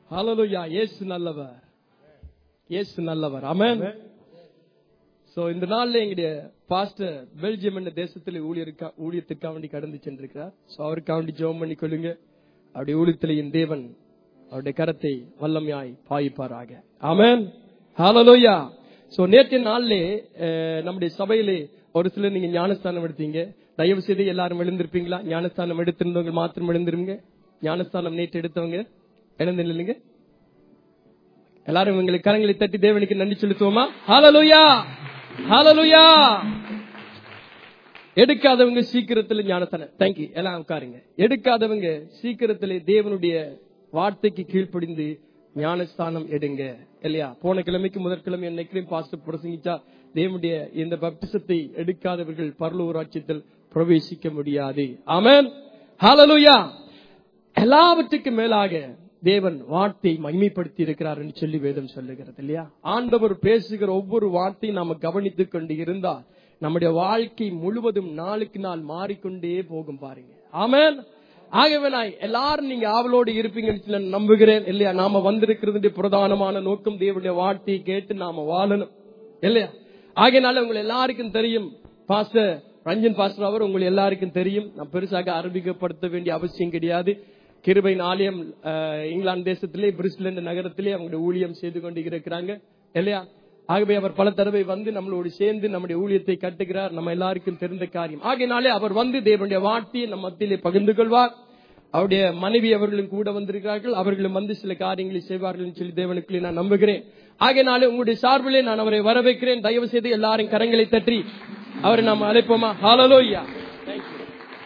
ஹalleluya இயேசு நல்லவர் இயேசு நல்லவர் ஆமென் சோ இந்த நாள்ல எங்களுடைய பாஸ்டர் பெல்ஜியம் என்ற தேசத்தில் ஊழியருக்கா ஊழியத்துக்காக வேண்டி கடந்து சென்றிருக்கிறார் சோ அவருக்காக வேண்டி ஜெபம் பண்ணி கொள்ளுங்க அவருடைய ஊழியத்தில் என் தேவன் அவருடைய கரத்தை வல்லமையாய் பாயிப்பாராக ஆமென் ஹalleluya சோ நேற்றைய நாள்லே அஹ், நம்முடைய சபையிலே ஒரு சிலர் நீங்க ஞானஸ்தானம் எடுத்தீங்க தயவு செய்து எல்லாரும் எழுந்திருப்பீங்களா ஞானஸ்தானம் எடுத்திருந்தவங்க மாத்திரம் எழுந்திருங்க ஞானஸ்தானம் நேற்று எடுத்தவங்க எழுந்து நில்லுங்க எல்லாரும் உங்களுக்கு கரங்களை தட்டி தேவனுக்கு நன்றி செலுத்துவோமா ஹalleluya ஹalleluya எடுக்காதவங்க சீக்கிரத்துல ஞானத்தான தேங்க்யூ எல்லாம் உட்காருங்க எடுக்காதவங்க சீக்கிரத்துல தேவனுடைய வார்த்தைக்கு கீழ்ப்படிந்து ஞானஸ்தானம் எடுங்க இல்லையா போன கிழமைக்கு முதற்கிழமை என்னைக்கும் பாஸ்டர் பிரசங்கிச்சா தேவனுடைய இந்த பப்டிசத்தை எடுக்காதவர்கள் பரலூராட்சியத்தில் பிரவேசிக்க முடியாது ஆமென் ஹalleluya எல்லாவற்றுக்கும் மேலாக தேவன் வார்த்தை மகிமைப்படுத்தி இருக்கிறார் என்று சொல்லி வேதம் சொல்லுகிறது இல்லையா ஆண்டவர் பேசுகிற ஒவ்வொரு வார்த்தையும் நாம கவனித்துக் கொண்டு இருந்தால் நம்முடைய வாழ்க்கை முழுவதும் நாளுக்கு நாள் மாறிக்கொண்டே போகும் பாருங்க ஆமென் ஆகவே நான் எல்லாரும் நீங்க ஆவலோடு இருப்பீங்கன்னு சொல்லி நான் நம்புகிறேன் இல்லையா நாம வந்திருக்கிறது பிரதானமான நோக்கம் தேவனுடைய வார்த்தையை கேட்டு நாம வாழணும் இல்லையா ஆகையினால உங்களை எல்லாருக்கும் தெரியும் பாஸ்டர் ரஞ்சன் பாஸ்டர் அவர் உங்களுக்கு எல்லாருக்கும் தெரியும் நான் பெருசாக அறிமுகப்படுத்த வேண்டிய அவசியம் கிடையாது கிருபையின் ஆலயம் அஹ், இங்கிலாந்து தேசத்திலே பிரிஸ்டல் என்ற நகரத்திலே அவங்களுடைய ஊழியம் செய்து கொண்டு இருக்கிறாங்க இல்லையா ஆகவே அவர் பல தடவை வந்து நம்மளோடு சேர்ந்து நம்முடைய ஊழியத்தை கட்டுகிறார் நம்ம எல்லாருக்கும் தெரிந்த காரியம் ஆகையினாலே அவர் வந்து தேவனுடைய வார்த்தையை நம் மத்தியிலே பகிர்ந்து கொள்வார் அவருடைய மனைவி அவர்களும் கூட வந்திருக்கிறார்கள் அவர்களும் வந்து சில காரியங்களை செய்வார்கள் என்று சொல்லி தேவனுக்குள்ளே நான் நம்புகிறேன் ஆகையினாலே உங்களுடைய சார்பிலே நான் அவரை வரவேற்கிறேன் தயவு செய்து எல்லாரும் கரங்களை தட்டி அவரை நாம் அழைப்போமா ஹalleluya Thank you.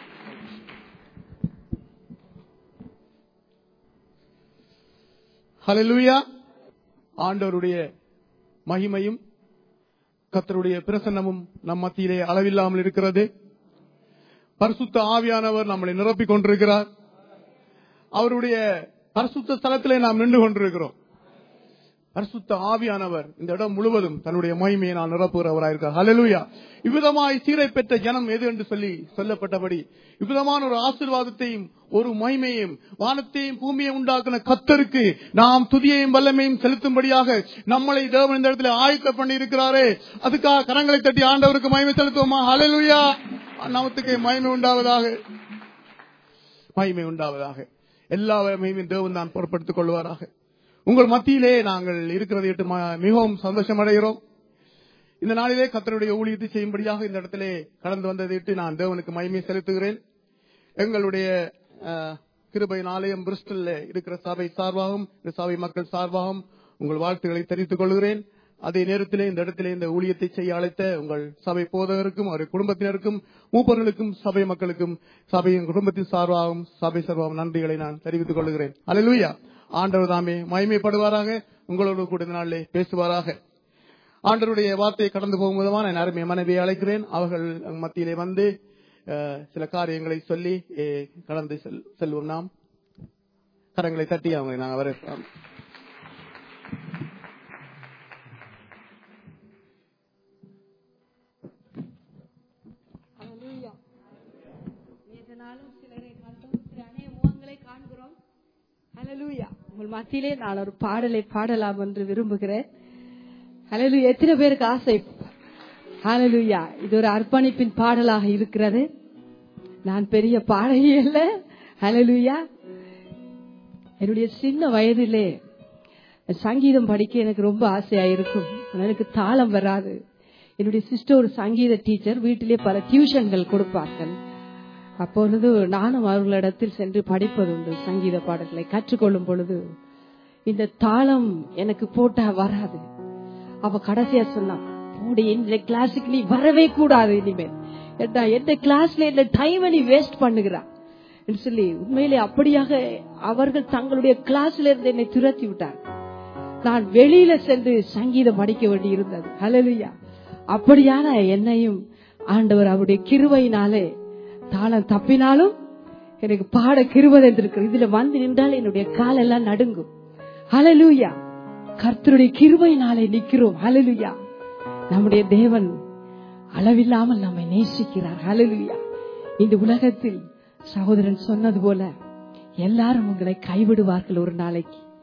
ஹalleluya ஆண்டவருடைய மகிமையும் கர்த்தருடைய பிரசன்னமும் நம் மத்தியிலே அளவில்லாமல் இருக்கிறது பரிசுத்த ஆவியானவர் நம்மளை நிரப்பிக் கொண்டிருக்கிறார் அவருடைய பரிசுத்த ஸ்தலத்திலே நாம் நின்று கொண்டிருக்கிறோம் பரிசுத்த ஆவியானவர் இந்த இடம் முழுவதும் தன்னுடைய மகிமையை நான் நிரப்புகிறவராயிருக்கார் ஹalleluya இவ்விதமாய் சீரை பெற்ற ஜனம் எது என்று சொல்லி சொல்லப்பட்டபடி இவ்விதமான ஒரு ஆசீர்வாதத்தையும் ஒரு மகிமையும் வானத்தையும் பூமியை உண்டாக்கின கத்தருக்கு நாம் துதியையும் வல்லமையும் செலுத்தும்படியாக நம்மளை தேவன் இந்த இடத்துல ஆயத்த பண்ணி இருக்கிறாரே அதுக்காக கரங்களை தட்டி ஆண்டவருக்கு மகிமை செலுத்துவோமா ஹalleluya நாமத்துக்கு மகிமை உண்டாவதாக மகிமை உண்டாவதாக எல்லா மகிமையும் தேவன் தான் பொருட்படுத்திக் கொள்வாராக உங்கள் மத்தியிலே நாங்கள் இருக்கிறதை விட்டு ம- மிகவும் சந்தோஷம் அடைகிறோம் இந்த நாளிலே கத்தருடைய ஊழியத்தை செய்யும்படியாக இந்த இடத்திலே கடந்து வந்ததை விட்டு நான் தேவனுக்கு மகிமை செலுத்துகிறேன் எங்களுடைய அஹ், கிருபையின் ஆலயம் பிரிஸ்டல்ல இருக்கிற சபை சார்பாகவும் இந்த சபை மக்கள் சார்பாகவும் உங்கள் வாழ்த்துக்களை தெரிவித்துக் கொள்கிறேன் அதே நேரத்திலே இந்த இடத்திலே இந்த ஊழியத்தை செய்ய அழைத்த உங்கள் சபை போதகருக்கும் அவருடைய குடும்பத்தினருக்கும் மூப்பர்களுக்கும் சபை மக்களுக்கும் சபையின் குடும்பத்தின் சார்பாகவும் சபை சார்பாகவும் நன்றிகளை நான் தெரிவித்துக் கொள்கிறேன் அல்லேலூயா ஆண்டவர் தாமே மகிமைப்படுவாராக உங்களோடு கூட இந்த நாளிலே பேசுவாராக ஆண்டவருடைய வார்த்தையை கடந்து போகும் விதமா நான் அருமை மனைவியை அழைக்கிறேன் அவர்கள் மத்தியிலே வந்து அஹ், சில காரியங்களை சொல்லி அஹ், கடந்து செல்- செல்வோம் நாம் கரங்களை தட்டி அவங்க நான் வர ஹalleluya. நேற்று நாளும் சிலரை கண்டோம், சில அநேக முகங்களை காண்கிறோம். ஹalleluya. உங்கள் மத்தியிலே நான் ஒரு பாடலை பாடலாம் என்று விரும்புகிறேன் ஹalleluya. எத்தனை பேருக்கு ஆசை ஹalleluya. இது ஒரு அர்ப்பணிப்பின் பாடலாக இருக்கிறது நான் பெரிய பாடகி அல்ல ஹalleluya. என்னுடைய சின்ன வயதிலே சங்கீதம் படிக்க எனக்கு ரொம்ப ஆசையா இருக்கும் ஆனா எனக்கு தாளம் வராது என்னுடைய சிஸ்டர் ஒரு சங்கீத டீச்சர் வீட்டிலே பல டியூஷன்கள் கொடுப்பார்கள் அப்பொழுது நானும் அவர்களிடத்தில் சென்று படிப்பதுண்டு சங்கீத பாடல்களை கற்றுக்கொள்ளும் பொழுது இந்த தாளம் எனக்கு போட்டா வராது அவ கடைசியா சொன்னா போடி இந்த கிளாஸுக்கு நீ வரவே கூடாது இனிமேல் ஏண்டா எந்த கிளாஸ்ல இந்த டைமை நீ வேஸ்ட் பண்ணுகிறா என்று சொல்லி உண்மையிலே அப்படியாக அவர்கள் தங்களுடைய கிளாஸ்ல இருந்து என்னை துரத்தி விட்டார் நான் வெளியில சென்று சங்கீதம் படிக்க வேண்டி இருந்தது ஹalleluya அப்படியான என்னையும் ஆண்டவர் அவருடைய கிருபையினாலே தாளம் தப்பினாலும் எனக்கு பாட கிருபை தந்திருக்கிறது இதுல வந்து நின்றால் என்னுடைய காலெல்லாம் நடுங்கும் ஹalleluya கர்த்தருடைய கிருபையினாலே நிக்கிறோம் ஹalleluya நம்முடைய தேவன் அளவில்லாமல் நம்மை நேசிக்கிறார் ஹalleluya இந்த உலகத்தில் சகோதரன் சொன்னது போல எல்லாரும் உங்களை கைவிடுவார்கள் ஒரு நாளைக்கு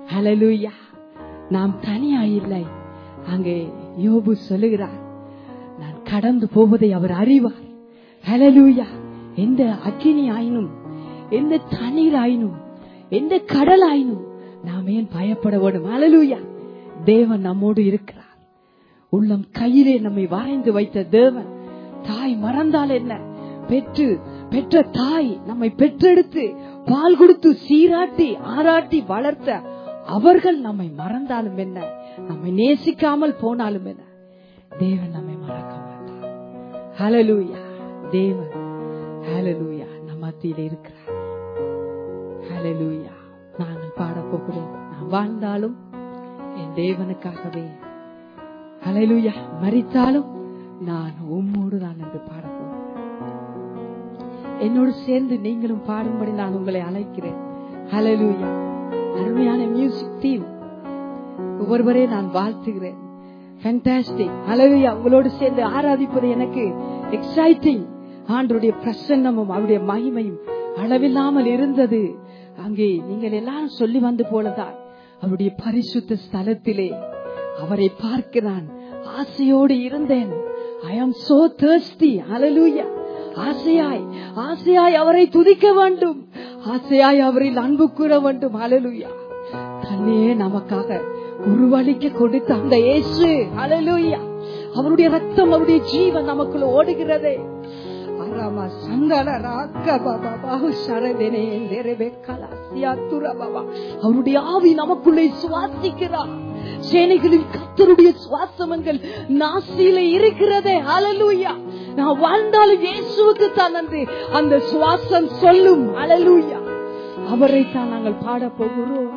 ஹalleluya நாம் தனியா இல்லை அங்கே யோபு சொல்லுகிறார் நான் கடந்து போவதை அவர் அறிவார் ஹalleluya எந்த அக்கினி ஆயினும் எந்த தண்ணீர் ஆயினும் எந்த கடல் ஆயினும் நாம் ஏன் பயப்பட வேண்டும் ஹalleluya தேவன் நம்மோடு இருக்கிறார் உள்ளம் கையிலே நம்மை வரைந்து வைத்த தேவன் தாய் மறந்தால் என்ன பெற்று பெற்ற தாய் நம்மை பெற்றெடுத்து பால் கொடுத்து சீராட்டி ஆராட்டி வளர்த்த அவர்கள் நம்மை மறந்தாலும் என்ன நம்மை நேசிக்காமல் போனாலும் என்ன தேவன் நம்மை மறக்க மாட்டார் ஹalleluya தேவன் ஹalleluya நம் மத்தியில் இருக்கிறார் ஹalleluya நாங்கள் பாடப் போகிறோம் நான் வாழ்ந்தாலும் என் தேவனுக்காகவே ஹalleluya மரித்தாலும் நான் உம்மோடு தான் என்று பாடப் போகிறேன் என்னோடு சேர்ந்து நீங்களும் பாடும்படி நான் உங்களை அழைக்கிறேன் ஹalleluya அருமையான மியூசிக் டீம் ஒவ்வொருவரே நான் வாழ்த்துகிறேன் ஃபேண்டாஸ்டிக் ஹalleluya உங்களோடு சேர்ந்து ஆராதிப்பது எனக்கு எக்ஸைட்டிங் ஆண்டருடைய பிரசன்னமும் அவருடைய மகிமையும் அளவில்லாமல் இருந்தது அங்கே நீங்கள் எல்லாரும் சொல்லி வந்து போலதான் அவருடைய பரிசுத்த ஸ்தலத்திலே அவரை பார்க்க நான் ஆசையோடு இருந்தேன் ஐ ஆம் சோ thirsty hallelujah ஆசையாய் ஆசையாய் அவரை துதிக்க வேண்டும் ஆசையாய் அவரில் அன்பு கூற வேண்டும் ஹalleluya தன்னையே நமக்காக உருவளிக்க கொடுத்த அந்த இயேசு ஹalleluya அவருடைய ரத்தம் அவருடைய ஜீவன் நமக்குள்ள ஓடுகிறதே அரமா சந்தன ராக்க பாபா பாஹு சரதனே நெரவேக்கலா சியாத்துர பாபா அவருடைய ஆவி நமக்குள்ளே சுவாசிக்கிறார் சேனைகளின் கத்தருடைய சுவாசமங்கள் நாசியில இருக்கிறதே ஹalleluya நான் வாழ்ந்தாலும் இயேசுவுக்கு தான் நன்றி அந்த சுவாசம் சொல்லும் ஹalleluya அவரை தான் நாங்கள் பாட போகிறோம்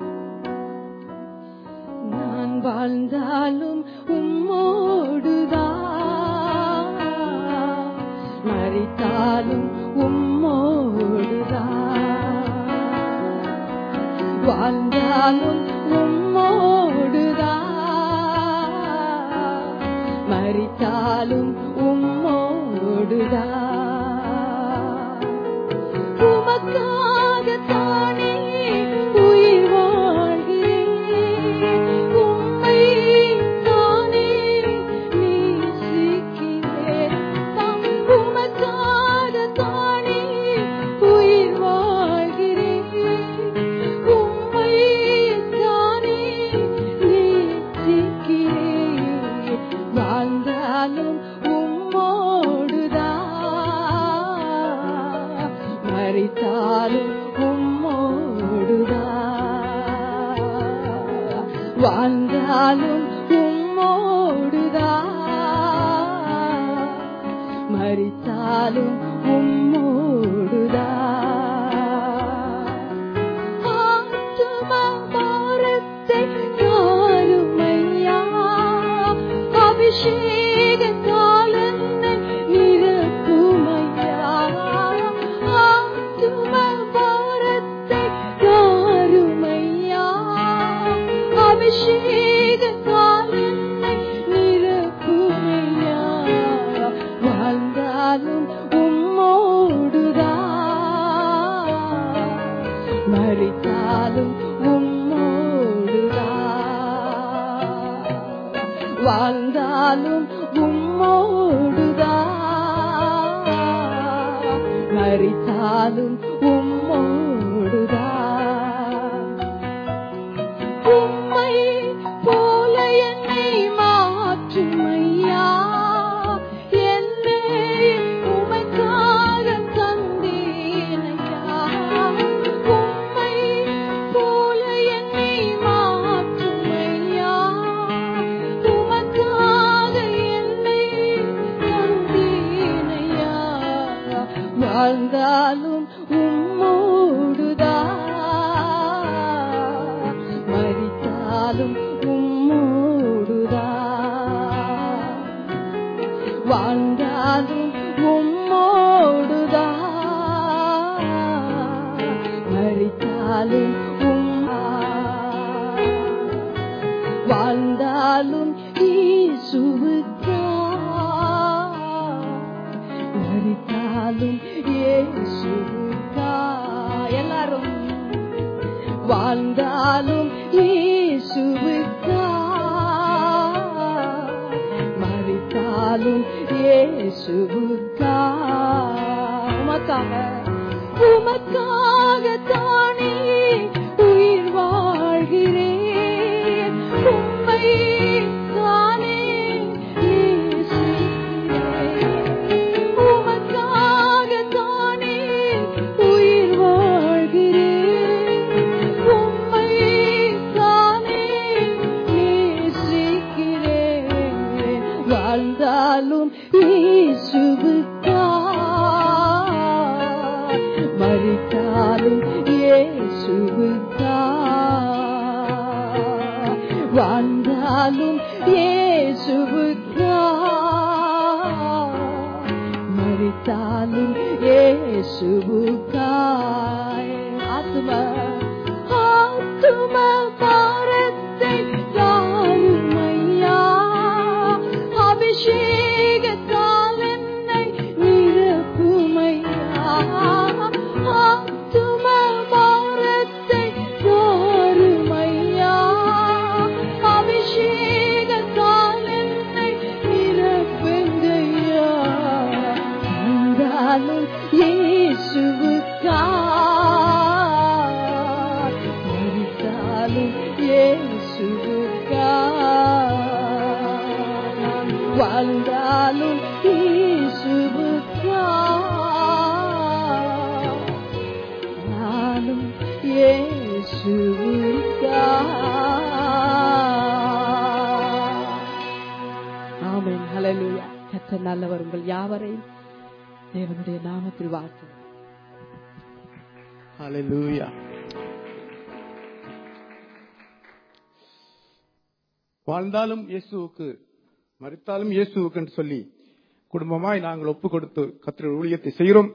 நான் வாழ்ந்தாலும் உம்மோடுதான் மறித்தாலும் உம்மோடுதான் வாழ்ந்தாலும் உம்மோடுதான் மறித்தாலும் உம்மோடுதான் உமக்காகத்தானே உயிர் வாழ்கிறேன் உம்மை தானே நேசிக்கிறேன் தாம் உமக்காகத்தானே உயிர் வாழ்கிறேன் உம்மை தானே நேசிக்கிறேன் வாழ்ந்தாலும் உம்மோடுதான் மறித்தாலும் உம்மோடுதான் வாழ்ந்தாலும் உம்மோடுதான் மறித்தாலும் உம்மோடுதான் ஆத்தும பாரத்தை காருமையா அபிஷேக காலத்தை நிரப்புமையா ஆத்தும பாரத்தை காருமையா அபிஷேக காலத்தை நிரப்புமையா வாழ்ந்தாலும் உம்மோடுதான் மறித்தாலும் உம்மோடுதான் வாழ்ந்தாலும் உம்மோடுதான் மறித்தாலும் உம்மோடுதான் உம்மை போல என்னை மாற்றும் ஐயா என்னை உமைக்காக தந்தேன் ஐயா உம்மை போல என்னை மாற்றும் ஐயா உமக்காக என்னை தந்தேன் ஐயா வாழ்ந்தாலும் உம்மோடுதான் மறித்தாலும் உம்மோடுதான் வாழ்ந்தாலும் உம்மோடுதான் மறித்தாலும் உம்மா வாழ்ந்தாலும் ஈசுவுக்கா மறித்தாலும் இயேசுவுக்கா எல்லாரும் வாழ்ந்தாலும் இயேசுவுக்கா மறித்தாலும் இயேசுவுக்கா உமக்காக உமக்காக தானே உயிர் வாழ்கிறேன் உம்மை தானே நேசிக்கிறேன். உமக்காக தானே உயிர் வாழ்கிறேன் உம்மை தானே நேசிக்கிறேன் வாழ்ந்தாலும் இயேசுவுக்கா மறித்தாலும் இயேசுவுக்கா வாழ்ந்தாலும் இயேசுவுக்கா மறித்தாலும் இயேசுவுக்காய் ஆத்துமா ஆத்துமா பாரத்தை தாருமையா அபிஷேகத்தால் என்னை நிரப்புமையா ஆத்துமா பாரத்தை தாருமையா அபிஷேகத்தால் என்னை நிரப்புங்கய்யா வந்தாலும் இயேசுவுக்கா மறித்தாலும் இயேசுவுக்கா நான் வாழ்ந்தாலும் இயேசுவுக்கா நானும் இயேசுவுக்கா ஆமென் ஹalleluya கர்த்தர் நல்லவர் உங்கள் யாவரையும் தேவனுடைய நாமத்தில் வாழ்த்து ஹalleluya வாழ்ந்தாலும் இயேசுவுக்கு மறித்தாலும் இயேசுவுக்கு என்று சொல்லி குடும்பமாய் நாங்கள் ஒப்பு கொடுத்து கத்திர ஊழியத்தை செய்கிறோம்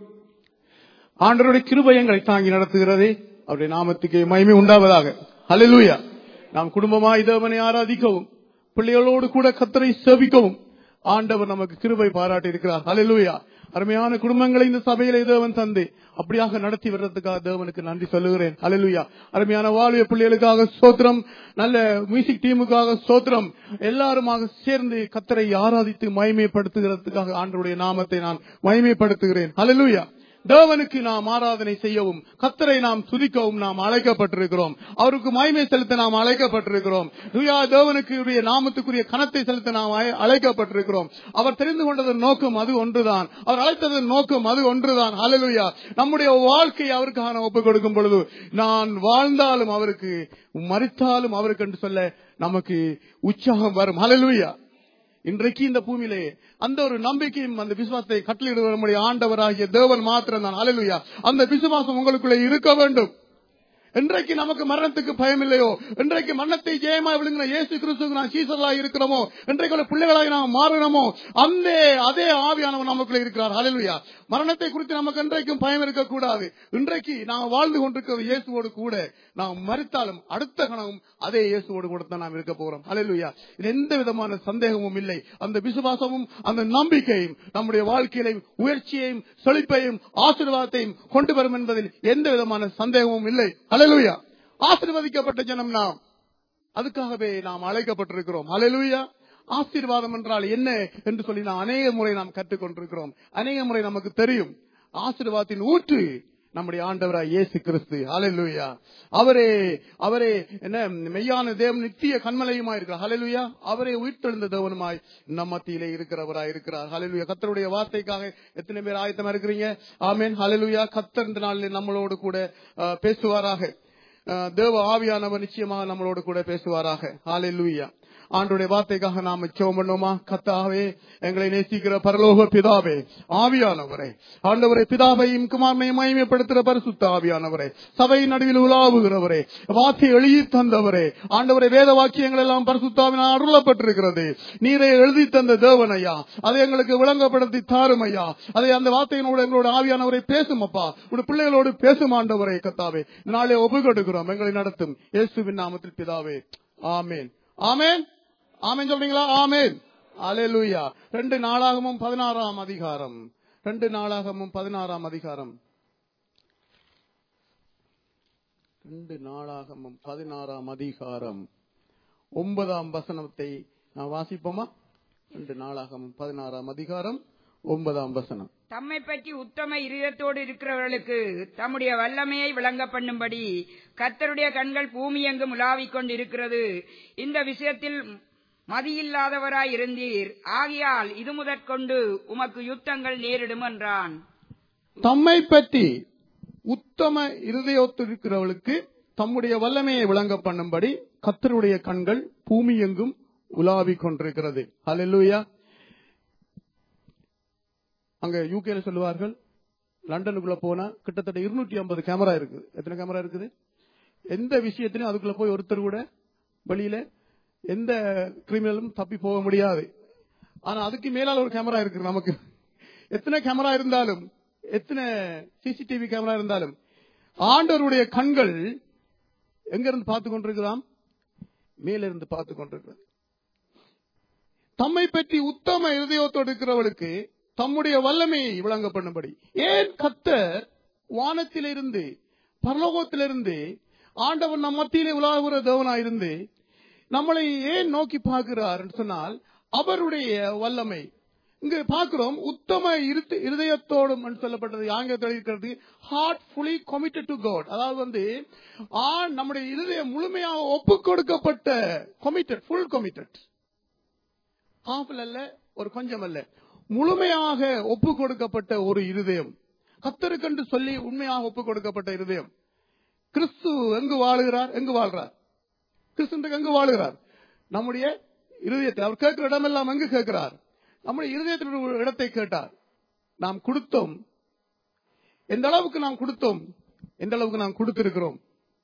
ஆண்டவருடைய கிருபை எங்களை தாங்கி நடத்துகிறதே அவருடைய நாமத்துக்கு மகிமை உண்டாவதாக ஹalleluya நாம் குடும்பமாய் தேவனை ஆராதிக்கவும் பிள்ளைகளோடு கூட கத்தரை சேவிக்கவும் ஆண்டவர் நமக்கு கிருபை பாராட்டி இருக்கிறார் ஹalleluya அருமையான குடும்பங்களை இந்த சபையிலே தேவன் தந்து அப்படியாக நடத்தி வர்றதுக்காக தேவனுக்கு நன்றி சொல்லுகிறேன் ஹalleluya அருமையான வாழ்விய பிள்ளைகளுக்காக சோத்திரம் நல்ல மியூசிக் டீமுக்காக சோத்திரம் எல்லாருமாக சேர்ந்து கத்தரை ஆராதித்து மகிமைப்படுத்துகிறதுக்காக ஆண்டவருடைய நாமத்தை நான் மகிமைப்படுத்துகிறேன் ஹalleluya தேவனுக்கு நாம் ஆராதனை செய்யவும் கத்தரை நாம் துதிக்கவும் நாம் அழைக்கப்பட்டிருக்கிறோம் அவருக்கு மகிமை செலுத்த நாம் அழைக்கப்பட்டிருக்கிறோம் துயா தேவனுக்கு உரிய நாமத்துக்குரிய கனத்தை செலுத்த நாம் அழை- அழைக்கப்பட்டிருக்கிறோம் அவர் தெரிந்து கொண்டதன் நோக்கம் அது ஒன்றுதான் அவர் அழைத்ததன் நோக்கம் அது ஒன்றுதான் ஹalleluya நம்முடைய வாழ்க்கையை அவருக்காக நாம் ஒப்புக் கொடுக்கும் பொழுது நான் வாழ்ந்தாலும் அவருக்கு மறித்தாலும் அவருக்கு என்று சொல்ல நமக்கு உற்சாகம் வரும் ஹalleluya இன்றைக்கு இந்த பூமியிலே அந்த ஒரு நம்பிக்கையும் அந்த விசுவாசத்தை கட்டளையிடுவது நம்முடைய ஆண்டவராகிய தேவன் மாத்திரம் தான் அலையா அந்த விசுவாசம் உங்களுக்குள்ளே இருக்க வேண்டும் இன்றைக்கு நமக்கு மரணத்துக்கு பயம் இல்லையோ இன்றைக்கு மரணத்தை ஜெயமா விழுங்கின இயேசு கிறிஸ்துக்கு நாம் சீசர்களாக இருக்கிறோமோ இன்றைக்கு உள்ள பிள்ளைகளாக நாம் மாறணுமோ அந்த அதே ஆவியானவர் நமக்குள்ள இருக்கிறார் ஹalleluya மரணத்தை குறித்து நமக்கு இன்றைக்கும் பயம் இருக்கக்கூடாது இன்றைக்கு நாம் வாழ்ந்து கொண்டிருக்கிறது இயேசுவோடு கூட நாம் மறித்தாலும் அடுத்த கணமும் அதே இயேசுவோடு கூட தான் நாம் இருக்க போறோம் ஹalleluya இது எந்த விதமான சந்தேகமும் இல்லை அந்த விசுவாசமும் அந்த நம்பிக்கையும் நம்முடைய வாழ்க்கையில உயர்ச்சியையும் செழிப்பையும் ஆசீர்வாதத்தையும் கொண்டு வரும் என்பதில் எந்த விதமான சந்தேகமும் இல்லை ஹalleluya ஆசீர்வதிக்கப்பட்ட ஜனம் நாம் அதுக்காகவே நாம் அழைக்கப்பட்டிருக்கிறோம் ஹalleluya ஆசீர்வாதம் என்றால் என்ன என்று சொல்லி நாம் அநேக முறை நாம் கற்றுக்கொண்டிருக்கிறோம் அநேக முறை நமக்கு தெரியும் ஆசீர்வாதத்தின் ஊற்று நம்முடைய ஆண்டவராய் இயேசு கிறிஸ்து ஹalleluya அவரே அவரே என்ன மெய்யான தேவன் நித்திய கண்மலையுமாய் இருக்கிறார் ஹalleluya அவரே உயிர்த்தெழுந்த தேவனுமாய் நம் மத்தியிலே இருக்கிறவராய் இருக்கிறார் ஹalleluya கர்த்தருடைய வார்த்தைக்காக எத்தனை பேர் ஆயத்தமா இருக்கிறீங்க ஆமென் ஹalleluya கர்த்தர் இந்த நாளில் நம்மளோடு கூட அஹ், பேசுவாராக அஹ், தேவ ஆவியானவர் நிச்சயமாக நம்மளோடு கூட பேசுவாராக ஹalleluya ஆண்டுடைய வார்த்தைக்காக நாம ஜெபம் பண்ணுவோமா கத்தாவே எங்களை நேசிக்கிற பரலோக பிதாவே ஆவியானவரே ஆண்டவரே பிதாவையும் குமாரனையும் மகிமைப்படுத்துகிற பரிசுத்த ஆவியானவரே சபையின் நடுவில் உலாவுகிறவரே வார்த்தை எழுதி தந்தவரே ஆண்டவரே வேத வாக்கியங்கள் எல்லாம் பரிசுத்தாவினால் அருளப்பட்டிருக்கிறது நீரை எழுதி தந்த தேவனையா அதை எங்களுக்கு விளங்கப்படுத்தி தாரும் ஐயா அதை அந்த வார்த்தையினோடு எங்களோட ஆவியானவரை பேசும் அப்பா உடைய பிள்ளைகளோடு பேசும் ஆண்டவரே கத்தாவே நாளை ஒப்புக்கொடுக்கிறோம் எங்களை நடத்தும் இயேசுவின் நாமத்தில் பிதாவே ஆமேன் ஆமேன் ஆமேன் சொல்றீங்களா ஆமேன் அலேலூயா ரெண்டு நாளாகமும் பதினாறாம் அதிகாரம் ரெண்டு நாளாகமும் பதினாறாம் அதிகாரம் ரெண்டு நாளாகமும் பதினாறாம் அதிகாரம் ஒன்பதாம் வசனத்தை நான் வாசிப்போமா ரெண்டு நாளாகமும் பதினாறாம் அதிகாரம் ஒன்பதாம் வசனம் தம்மை பற்றி உத்தம இருதயத்தோடு இருக்கிறவர்களுக்கு தம்முடைய வல்லமையை விளங்க பண்ணும்படி கர்த்தருடைய கண்கள் பூமி எங்கும் உலாவிக் கொண்டிருக்கிறது இந்த விஷயத்தில் மதியில்லாதவராய் இருந்தீர் ஆகையால் இது முதற்கொண்டு உமக்கு யுத்தங்கள் நேரிடும் என்றான் தம்மை பற்றி உத்தம இருதயத்தில் இருக்கிறவளுக்கு தம்முடைய வல்லமையை விளங்க பண்ணும்படி கத்தருடைய கண்கள் பூமி எங்கும் உலாவிக் கொண்டிருக்கிறது ஹalleluya அங்க யூகேல சொல்லுவார்கள் லண்டனுக்குள்ள போனா கிட்டத்தட்ட இருநூற்றி ஐம்பது கேமரா இருக்குது எத்தனை கேமரா இருக்குது எந்த விஷயத்திலும் அதுக்குள்ள போய் ஒருத்தர் கூட வெளியில எந்த கிரிமினலும் தப்பி போக முடியாது ஆனா அதுக்கு மேலால ஒரு கேமரா இருக்கு நமக்கு எத்தனை கேமரா இருந்தாலும் எத்தனை சிசிடிவி கேமரா இருந்தாலும் ஆண்டவருடைய கண்கள் எங்க இருந்து பார்த்து கொண்டிருக்கலாம் மேல இருந்து பார்த்து கொண்டிருக்கிறது தம்மை பற்றி உத்தம இருதயத்தோடு இருக்கிறவளுக்கு தம்முடைய வல்லமையை விளங்க பண்ணும்படி ஏன் கத்தர் வானத்திலிருந்து பரலோகத்திலிருந்து ஆண்டவன் நம் மத்தியிலே உலாவுற தேவனாயிருந்து நம்மளை ஏன் நோக்கி பார்க்கிறார் என்று சொன்னால் அவருடைய வல்லமை இங்க பார்க்கிறோம் உத்தம இருத்து- இருதயத்தோடும் என்று சொல்லப்பட்டது ஆங்கிலத்தில் இருக்கிறது heart fully committed to God அதாவது வந்து ஆண் நம்முடைய இருதயம் முழுமையாக ஒப்பு கொடுக்கப்பட்ட committed ஃபுல் committed half அல்ல ஒரு கொஞ்சம் அல்ல முழுமையாக ஒப்பு கொடுக்கப்பட்ட ஒரு இருதயம் கத்தருக்கென்று சொல்லி உண்மையாக ஒப்பு கொடுக்கப்பட்ட இருதயம் கிறிஸ்து எங்கு வாழுகிறார் எங்கு வாழ்றார் கிறிஸ்து எங்கு வாழுகிறார் நம்முடைய இருதயத்தை அவர் கேட்கிற இடமெல்லாம் எங்கு கேட்கிறார் நம்முடைய இருதயத்தில் ஒரு இடத்தை கேட்டார் நாம் கொடுத்தோம் எந்த அளவுக்கு நாம் கொடுத்தோம் எந்த அளவுக்கு நாம் கொடுத்திருக்கிறோம்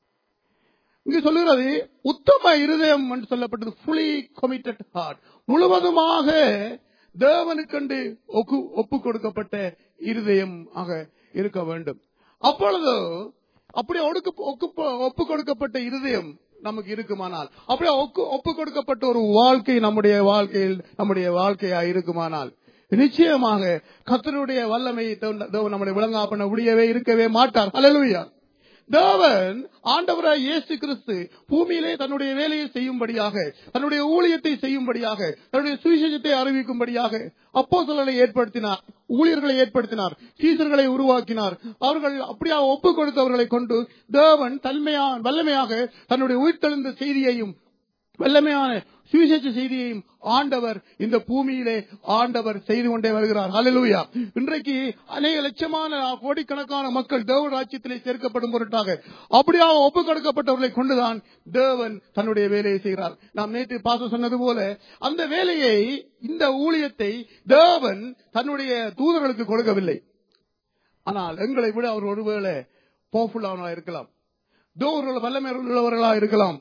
இங்கு சொல்லுகிறது உத்தம இருதயம் என்று சொல்லப்பட்டது ஃபுல்லி committed ஹார்ட் முழுவதுமாக தேவனுக்கண்டு ஒப்பு- ஒப்பு கொடுக்கப்பட்ட இருதயம் ஆக இருக்க வேண்டும் அப்பொழுது அப்படியே ஒடுக்கு ஒக்கு- ஒப்பு கொடுக்கப்பட்ட இருதயம் நமக்கு இருக்குமானால் அப்படியே ஒக்கு- ஒப்பு கொடுக்கப்பட்ட ஒரு வாழ்க்கை நம்முடைய வாழ்க்கையில் நம்முடைய வாழ்க்கையா இருக்குமானால் நிச்சயமாக கத்தருடைய வல்லமையை தேவன் தேவன் நம்முடைய விளங்கா பண்ண முடியவே இருக்கவே மாட்டார் அல்லேலூயா தேவன் ஆண்டவராய் இயேசு கிறிஸ்து பூமியிலே தன்னுடைய வேலையை செய்யும்படியாக தன்னுடைய ஊழியத்தை செய்யும்படியாக தன்னுடைய சுவிசேஷத்தை அறிவிக்கும்படியாக அப்போ ஏற்படுத்தினார் ஊழியர்களை ஏற்படுத்தினார் சீசர்களை உருவாக்கினார் அவர்கள் அப்படியா ஒப்பு கொடுத்தவர்களை கொண்டு தேவன் தன்மையா வல்லமையாக தன்னுடைய உயிர்த்தெழுந்த செய்தியையும் வல்லமையான சுவிசேஷ செய்தியையும் ஆண்டவர் இந்த பூமியிலே ஆண்டவர் செய்து கொண்டே வருகிறார் ஹalleluya இன்றைக்கு அநேக லட்சமான கோடிக்கணக்கான மக்கள் தேவ ராஜ்யத்திலே சேர்க்கப்படும் பொருட்டாக அப்படியாக ஒப்பு கொடுக்கப்பட்டவர்களை கொண்டுதான் தேவன் தன்னுடைய வேலையை செய்கிறார் நாம் நேற்று பாச சொன்னது போல அந்த வேலையை இந்த ஊழியத்தை தேவன் தன்னுடைய தூதர்களுக்கு கொடுக்கவில்லை ஆனால் எங்களை விட அவர் ஒருவேளை பவர்ஃபுல்லானவர்களா இருக்கலாம் தூதர்கள் வல்லமை உள்ளவர்களா இருக்கலாம்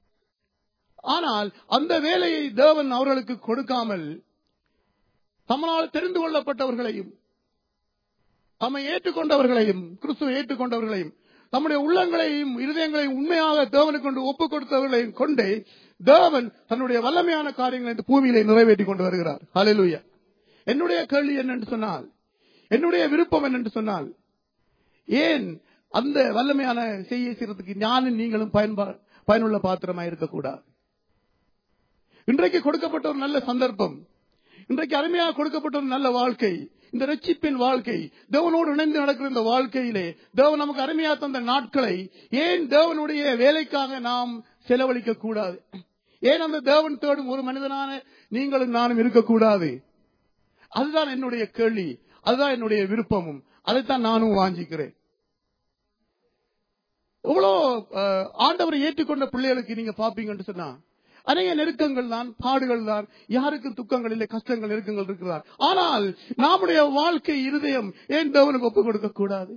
ஆனால் அந்த வேலையை தேவன் அவர்களுக்கு கொடுக்காமல் தம்மனால் தெரிந்து கொள்ளப்பட்டவர்களையும் தம்மை ஏற்றுக்கொண்டவர்களையும் கிறிஸ்துவை ஏற்றுக்கொண்டவர்களையும் தம்முடைய உள்ளங்களையும் இருதயங்களையும் உண்மையாக தேவனுக்கு கொண்டு ஒப்புக் கொடுத்தவர்களையும் கொண்டு தேவன் தன்னுடைய வல்லமையான காரியங்களை இந்த பூமியிலே நிறைவேற்றி கொண்டு வருகிறார் ஹalleluya என்னுடைய கேள்வி என்னென்று சொன்னால் என்னுடைய விருப்பம் என்னென்று சொன்னால் ஏன் அந்த வல்லமையான செய்ய செய்யறதுக்கு ஞானம் நீங்களும் பயன்பா பயனுள்ள பாத்திரமா இருக்கக்கூடாது இன்றைக்கு கொடுக்கப்பட்ட ஒரு நல்ல சந்தர்ப்பம் இன்றைக்கு அருமையாக கொடுக்கப்பட்ட ஒரு நல்ல வாழ்க்கை இந்த ரட்சிப்பின் வாழ்க்கை தேவனோடு இணைந்து நடக்கிற இந்த வாழ்க்கையிலே தேவன் நமக்கு அருமையா தந்த நாட்களை ஏன் தேவனுடைய வேலைக்காக நாம் செலவழிக்க கூடாது ஏன் அந்த தேவன் தேடும் ஒரு மனிதனான நீங்களும் நானும் இருக்கக்கூடாது அதுதான் என்னுடைய கேள்வி அதுதான் என்னுடைய விருப்பமும் அதைத்தான் நானும் வாஞ்சிக்கிறேன் எவ்வளோ அஹ், ஆண்டவரை ஏற்றுக்கொண்ட பிள்ளைகளுக்கு நீங்க பாப்பீங்கன்னு சொன்னா அநேக நெருக்கங்கள் தான் பாடுகள் தான் யாருக்கும் துக்கங்கள் இல்லை கஷ்டங்கள் நெருக்கங்கள் இருக்கிறார் ஆனால் நம்முடைய வாழ்க்கை இருதயம் ஏன் தேவனுக்கு ஒப்புக் கொடுக்க கூடாது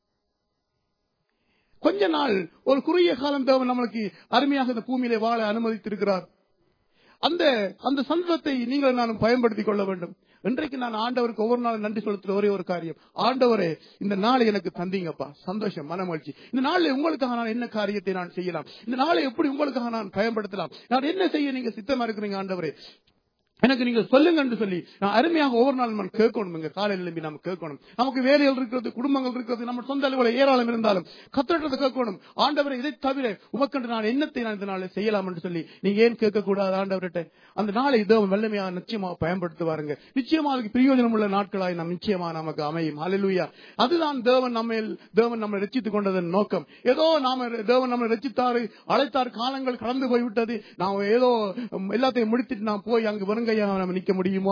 கொஞ்ச நாள் ஒரு குறுகிய காலம் தேவன் நம்மளுக்கு அருமையாக இந்த பூமியிலே வாழ அனுமதித்திருக்கிறார் அந்த அந்த சந்தர்ப்பத்தை நீங்கள் நானும் பயன்படுத்திக் கொள்ள வேண்டும் இன்றைக்கு நான் ஆண்டவருக்கு ஒவ்வொரு நாளும் நன்றி செலுத்துற ஒரே ஒரு காரியம் ஆண்டவரே இந்த நாளை எனக்கு தந்தீங்கப்பா சந்தோஷம் மனமகிழ்ச்சி இந்த நாளில் உங்களுக்காக நான் என்ன காரியத்தை நான் செய்யலாம் இந்த நாளை எப்படி உங்களுக்காக நான் பயன்படுத்தலாம் நான் என்ன செய்ய நீங்க சித்தமா இருக்கிறீங்க ஆண்டவரே எனக்கு நீங்க சொல்லுங்க என்று சொல்லி நான் அருமையாக ஒவ்வொரு நாள் நம்ம கேட்கணும் இங்க காலையில் எழும்பி நம்ம கேட்கணும் நமக்கு வேலைகள் இருக்கிறது குடும்பங்கள் இருக்கிறது நம்ம சொந்த அலுவலை ஏராளம் இருந்தாலும் கத்திரத்தை கேட்கணும் ஆண்டவரை இதை தவிர உமக்கண்டு நான் என்னத்தை நான் இந்த நாளில் செய்யலாம் என்று சொல்லி நீங்க ஏன் கேட்க கூடாது ஆண்டவர்கிட்ட அந்த நாளை தேவன் வல்லமையாக நிச்சயமாக பயன்படுத்துவாருங்க நிச்சயமா அதுக்கு பிரயோஜனம் உள்ள நாட்களாய் நாம் நிச்சயமா நமக்கு அமையும் அலையிலுயா அதுதான் தேவன் நம்ம தேவன் நம்மை ரச்சித்துக் கொண்டதன் நோக்கம் ஏதோ நாம தேவன் நம்மை ரச்சித்தாரு அழைத்தார் காலங்கள் கடந்து போய்விட்டது நாம் ஏதோ உம், எல்லாத்தையும் முடித்துட்டு நாம் போய் அங்கு வருங்கையா நம்ம நிக்க முடியுமோ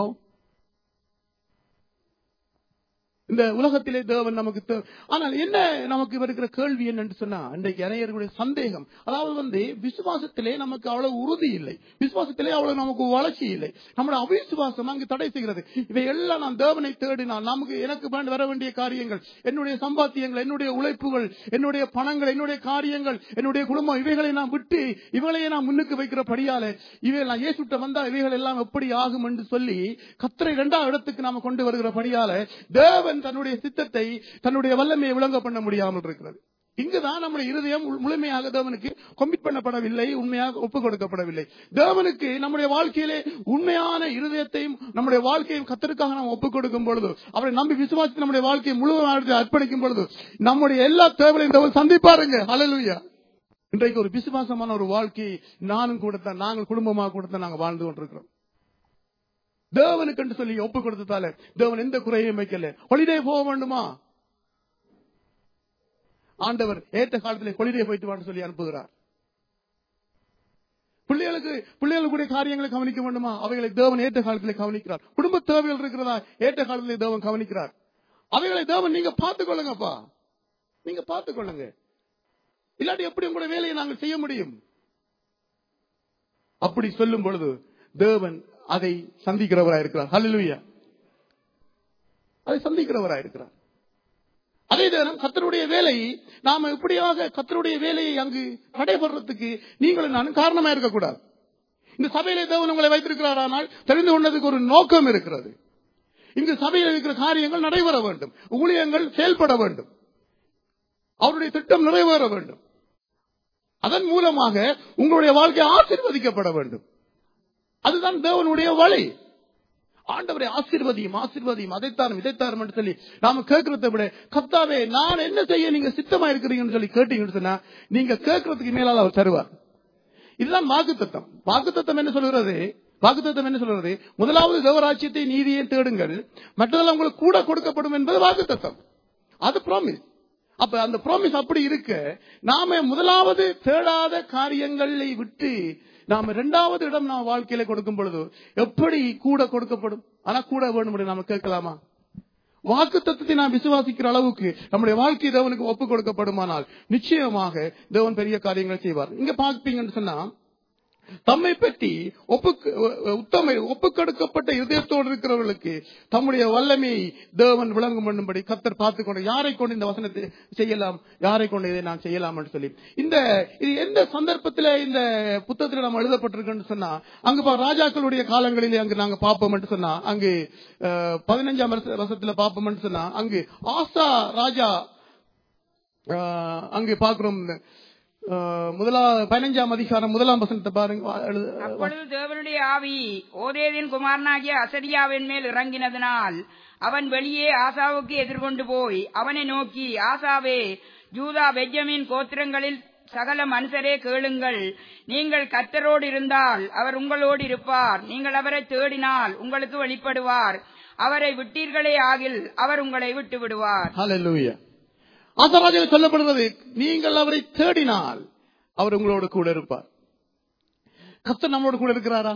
இந்த உலகத்திலே தேவன் நமக்கு தே- ஆனால் என்ன நமக்கு வருகிற கேள்வி என்னன்னு சொன்னா இன்றைக்கு இறையர்களுடைய சந்தேகம் அதாவது வந்து விசுவாசத்திலே நமக்கு அவ்வளவு உறுதி இல்லை விசுவாசத்திலே அவ்வளவு நமக்கு வளர்ச்சி இல்லை நம்முடைய அவிசுவாசம் அங்கு தடை செய்கிறது இவை எல்லாம் நான் தேவனை தேடினால் நமக்கு எனக்கு வேண்ட- வர வேண்டிய காரியங்கள் என்னுடைய சம்பாத்தியங்கள் என்னுடைய உழைப்புகள் என்னுடைய பணங்கள் என்னுடைய காரியங்கள் என்னுடைய குடும்பம் இவைகளை நான் விட்டு இவைகளையே நான் முன்னுக்கு வைக்கிறபடியால இவை நான் இயேசுட்ட வந்தா இவைகள் எல்லாம் எப்படி ஆகும் என்று சொல்லி கத்தரை இரண்டாம் இடத்துக்கு நாம கொண்டு வருகிறபடியால தேவன் தன்னுடைய சித்தத்தை தன்னுடைய வல்லமையை விளங்க பண்ண முடியாமல் இருக்கிறது இங்குதான் நம்முடைய இருதயம் உள்- முழுமையாக தேவனுக்கு கொமிட் பண்ணப்படவில்லை உண்மையாக ஒப்புக் கொடுக்கப்படவில்லை தேவனுக்கு நம்முடைய வாழ்க்கையிலே உண்மையான இருதயத்தையும் நம்முடைய வாழ்க்கையும் கத்தருக்காக நாம் ஒப்புக் கொடுக்கும் பொழுது அவரை நம்பி விசுவாசித்து நம்முடைய வாழ்க்கையை முழுவதும் அர்ப்பணிக்கும் பொழுது நம்முடைய எல்லா தேவைகளையும் தேவன் சந்திப்பாருங்க ஹalleluya இன்றைக்கு ஒரு விசுவாசமான ஒரு வாழ்க்கை நானும் கொடுத்த நாங்கள் குடும்பமாக கொடுத்த நாங்கள் வாழ்ந்து கொண்டிருக்கிறோம் தேவனுக்கு என்று சொல்லி ஒப்பு கொடுத்ததால தேவன் எந்த குறையும் வைக்கல ஹொலிடே போக வேண்டுமா ஆண்டவர் ஏற்ற காலத்திலே ஹொலிடே போயிட்டு வான்னு சொல்லி அனுப்புகிறார் பிள்ளைகளுக்கு பிள்ளைகளுடைய காரியங்களை கவனிக்க வேண்டுமா அவைகளை தேவன் ஏற்ற காலத்திலே கவனிக்கிறார் குடும்ப தேவைகள் இருக்கிறதா ஏற்ற காலத்திலே தேவன் கவனிக்கிறார் அவைகளை தேவன் நீங்க பார்த்துக் கொள்ளுங்கப்பா நீங்க பார்த்துக் கொள்ளுங்க இல்லாட்டி எப்படி உங்களுடைய வேலையை நாங்கள் செய்ய முடியும் அப்படி சொல்லும் பொழுது தேவன் அதை சந்திக்கிறவராய் இருக்கிறார் ஹalleluya அதை சந்திக்கிறவராய் இருக்கிறார் அதே நேரம் கத்தருடைய வேலை நாம இப்படியாக கத்தருடைய வேலையை அங்கு நடைபெறத்துக்கு நீங்களும் நானும் காரணமா இருக்கக்கூடாது இந்த சபையிலே தேவன் உங்களை வைத்திருக்கிறார் ஆனால் தெரிந்து கொண்டதுக்கு ஒரு நோக்கம் இருக்கிறது இங்கு சபையில் இருக்கிற காரியங்கள் நடைபெற வேண்டும் ஊழியங்கள் செயல்பட வேண்டும் அவருடைய திட்டம் நிறைவேற வேண்டும் அதன் மூலமாக உங்களுடைய வாழ்க்கை ஆசீர்வதிக்கப்பட வேண்டும் அதுதான் தேவனுடைய வழி ஆண்டவரை ஆசீர்வதியும் ஆசீர்வதியும் அதைத்தாரும் இதைத்தாரும் என்று சொல்லி நாம கேட்கறதை விட கத்தாவே நான் என்ன செய்ய நீங்க சித்தமா இருக்கிறீங்கன்னு சொல்லி கேட்டீங்கன்னு சொன்னா நீங்க கேட்கறதுக்கு மேலால் அவர் தருவார் இதுதான் வாக்குத்தத்தம் வாக்குத்தத்தம் என்ன சொல்கிறது வாக்குத்தத்தம் என்ன சொல்கிறது முதலாவது தேவராட்சியத்தை நீதியை தேடுங்கள் மற்றதெல்லாம் உங்களுக்கு கூட கொடுக்கப்படும் என்பது வாக்குத்தத்தம் அது ப்ராமிஸ் அப்ப அந்த ப்ராமிஸ் அப்படி இருக்க நாம முதலாவது தேடாத காரியங்களை விட்டு நாம இரண்டாவது இடம் நாம் வாழ்க்கையில கொடுக்கும் பொழுது எப்படி கூட கொடுக்கப்படும் ஆனா கூட வேணும் நாம கேட்கலாமா வாக்கு தத்துவத்தை நாம் விசுவாசிக்கிற அளவுக்கு நம்முடைய வாழ்க்கை தேவனுக்கு ஒப்பு கொடுக்கப்படுமானால் நிச்சயமாக தேவன் பெரிய காரியங்களை செய்வார் இங்க பார்ப்பீங்கன்னு சொன்னா தம்மை பற்றி ஒப்பு உத்தமை ஒப்புக்கொடுக்கப்பட்ட இதயத்தோடு இருக்கிறவர்களுக்கு தம்முடைய வல்லமையை தேவன் விளங்கும் பண்ணும்படி கத்தர் பார்த்து கொண்டு யாரை கொண்டு இந்த வசனத்தை செய்யலாம் யாரை கொண்டு இதை நான் செய்யலாம் என்று சொல்லி இந்த இது எந்த சந்தர்ப்பத்தில் இந்த புத்தகத்தில் நாம் எழுதப்பட்டிருக்குன்னு சொன்னா அங்கு பா- ராஜாக்களுடைய காலங்களிலே அங்கு நாங்க பார்ப்போம் என்று சொன்னா அங்கு அஹ், பதினஞ்சாம் வருஷ- வருஷத்துல பார்ப்போம் என்று சொன்னா அங்கு ஆசா ராஜா அஹ், அங்கு பார்க்கிறோம் அஹ், முதலா பதினஞ்சாம் அதிகாரம் முதலாம் வசனத்தை பாருங்க எழுது- அப்பொழுது தேவனுடைய ஆவி ஓதேதின் குமாரனாகிய அசரியாவின் மேல் இறங்கினதினால் அவன் வெளியே ஆசாவுக்கு எதிர்கொண்டு போய் அவனை நோக்கி ஆசாவே ஜூதா பெஞ்சமின் கோத்திரங்களில் சகல மனுஷரே கேளுங்கள் நீங்கள் கத்தரோடு இருந்தால் அவர் உங்களோடு இருப்பார் நீங்கள் அவரை தேடினால் உங்களுக்கு வெளிப்படுவார் அவரை விட்டீர்களே ஆகில் அவர் உங்களை விட்டு விடுவார் ஹalleluya ஆசராஜாவில் சொல்லப்படுகிறது நீங்கள் அவரை தேடினால் அவர் உங்களோடு கூட இருப்பார் கர்த்தர் நம்மளோட கூட இருக்கிறாரா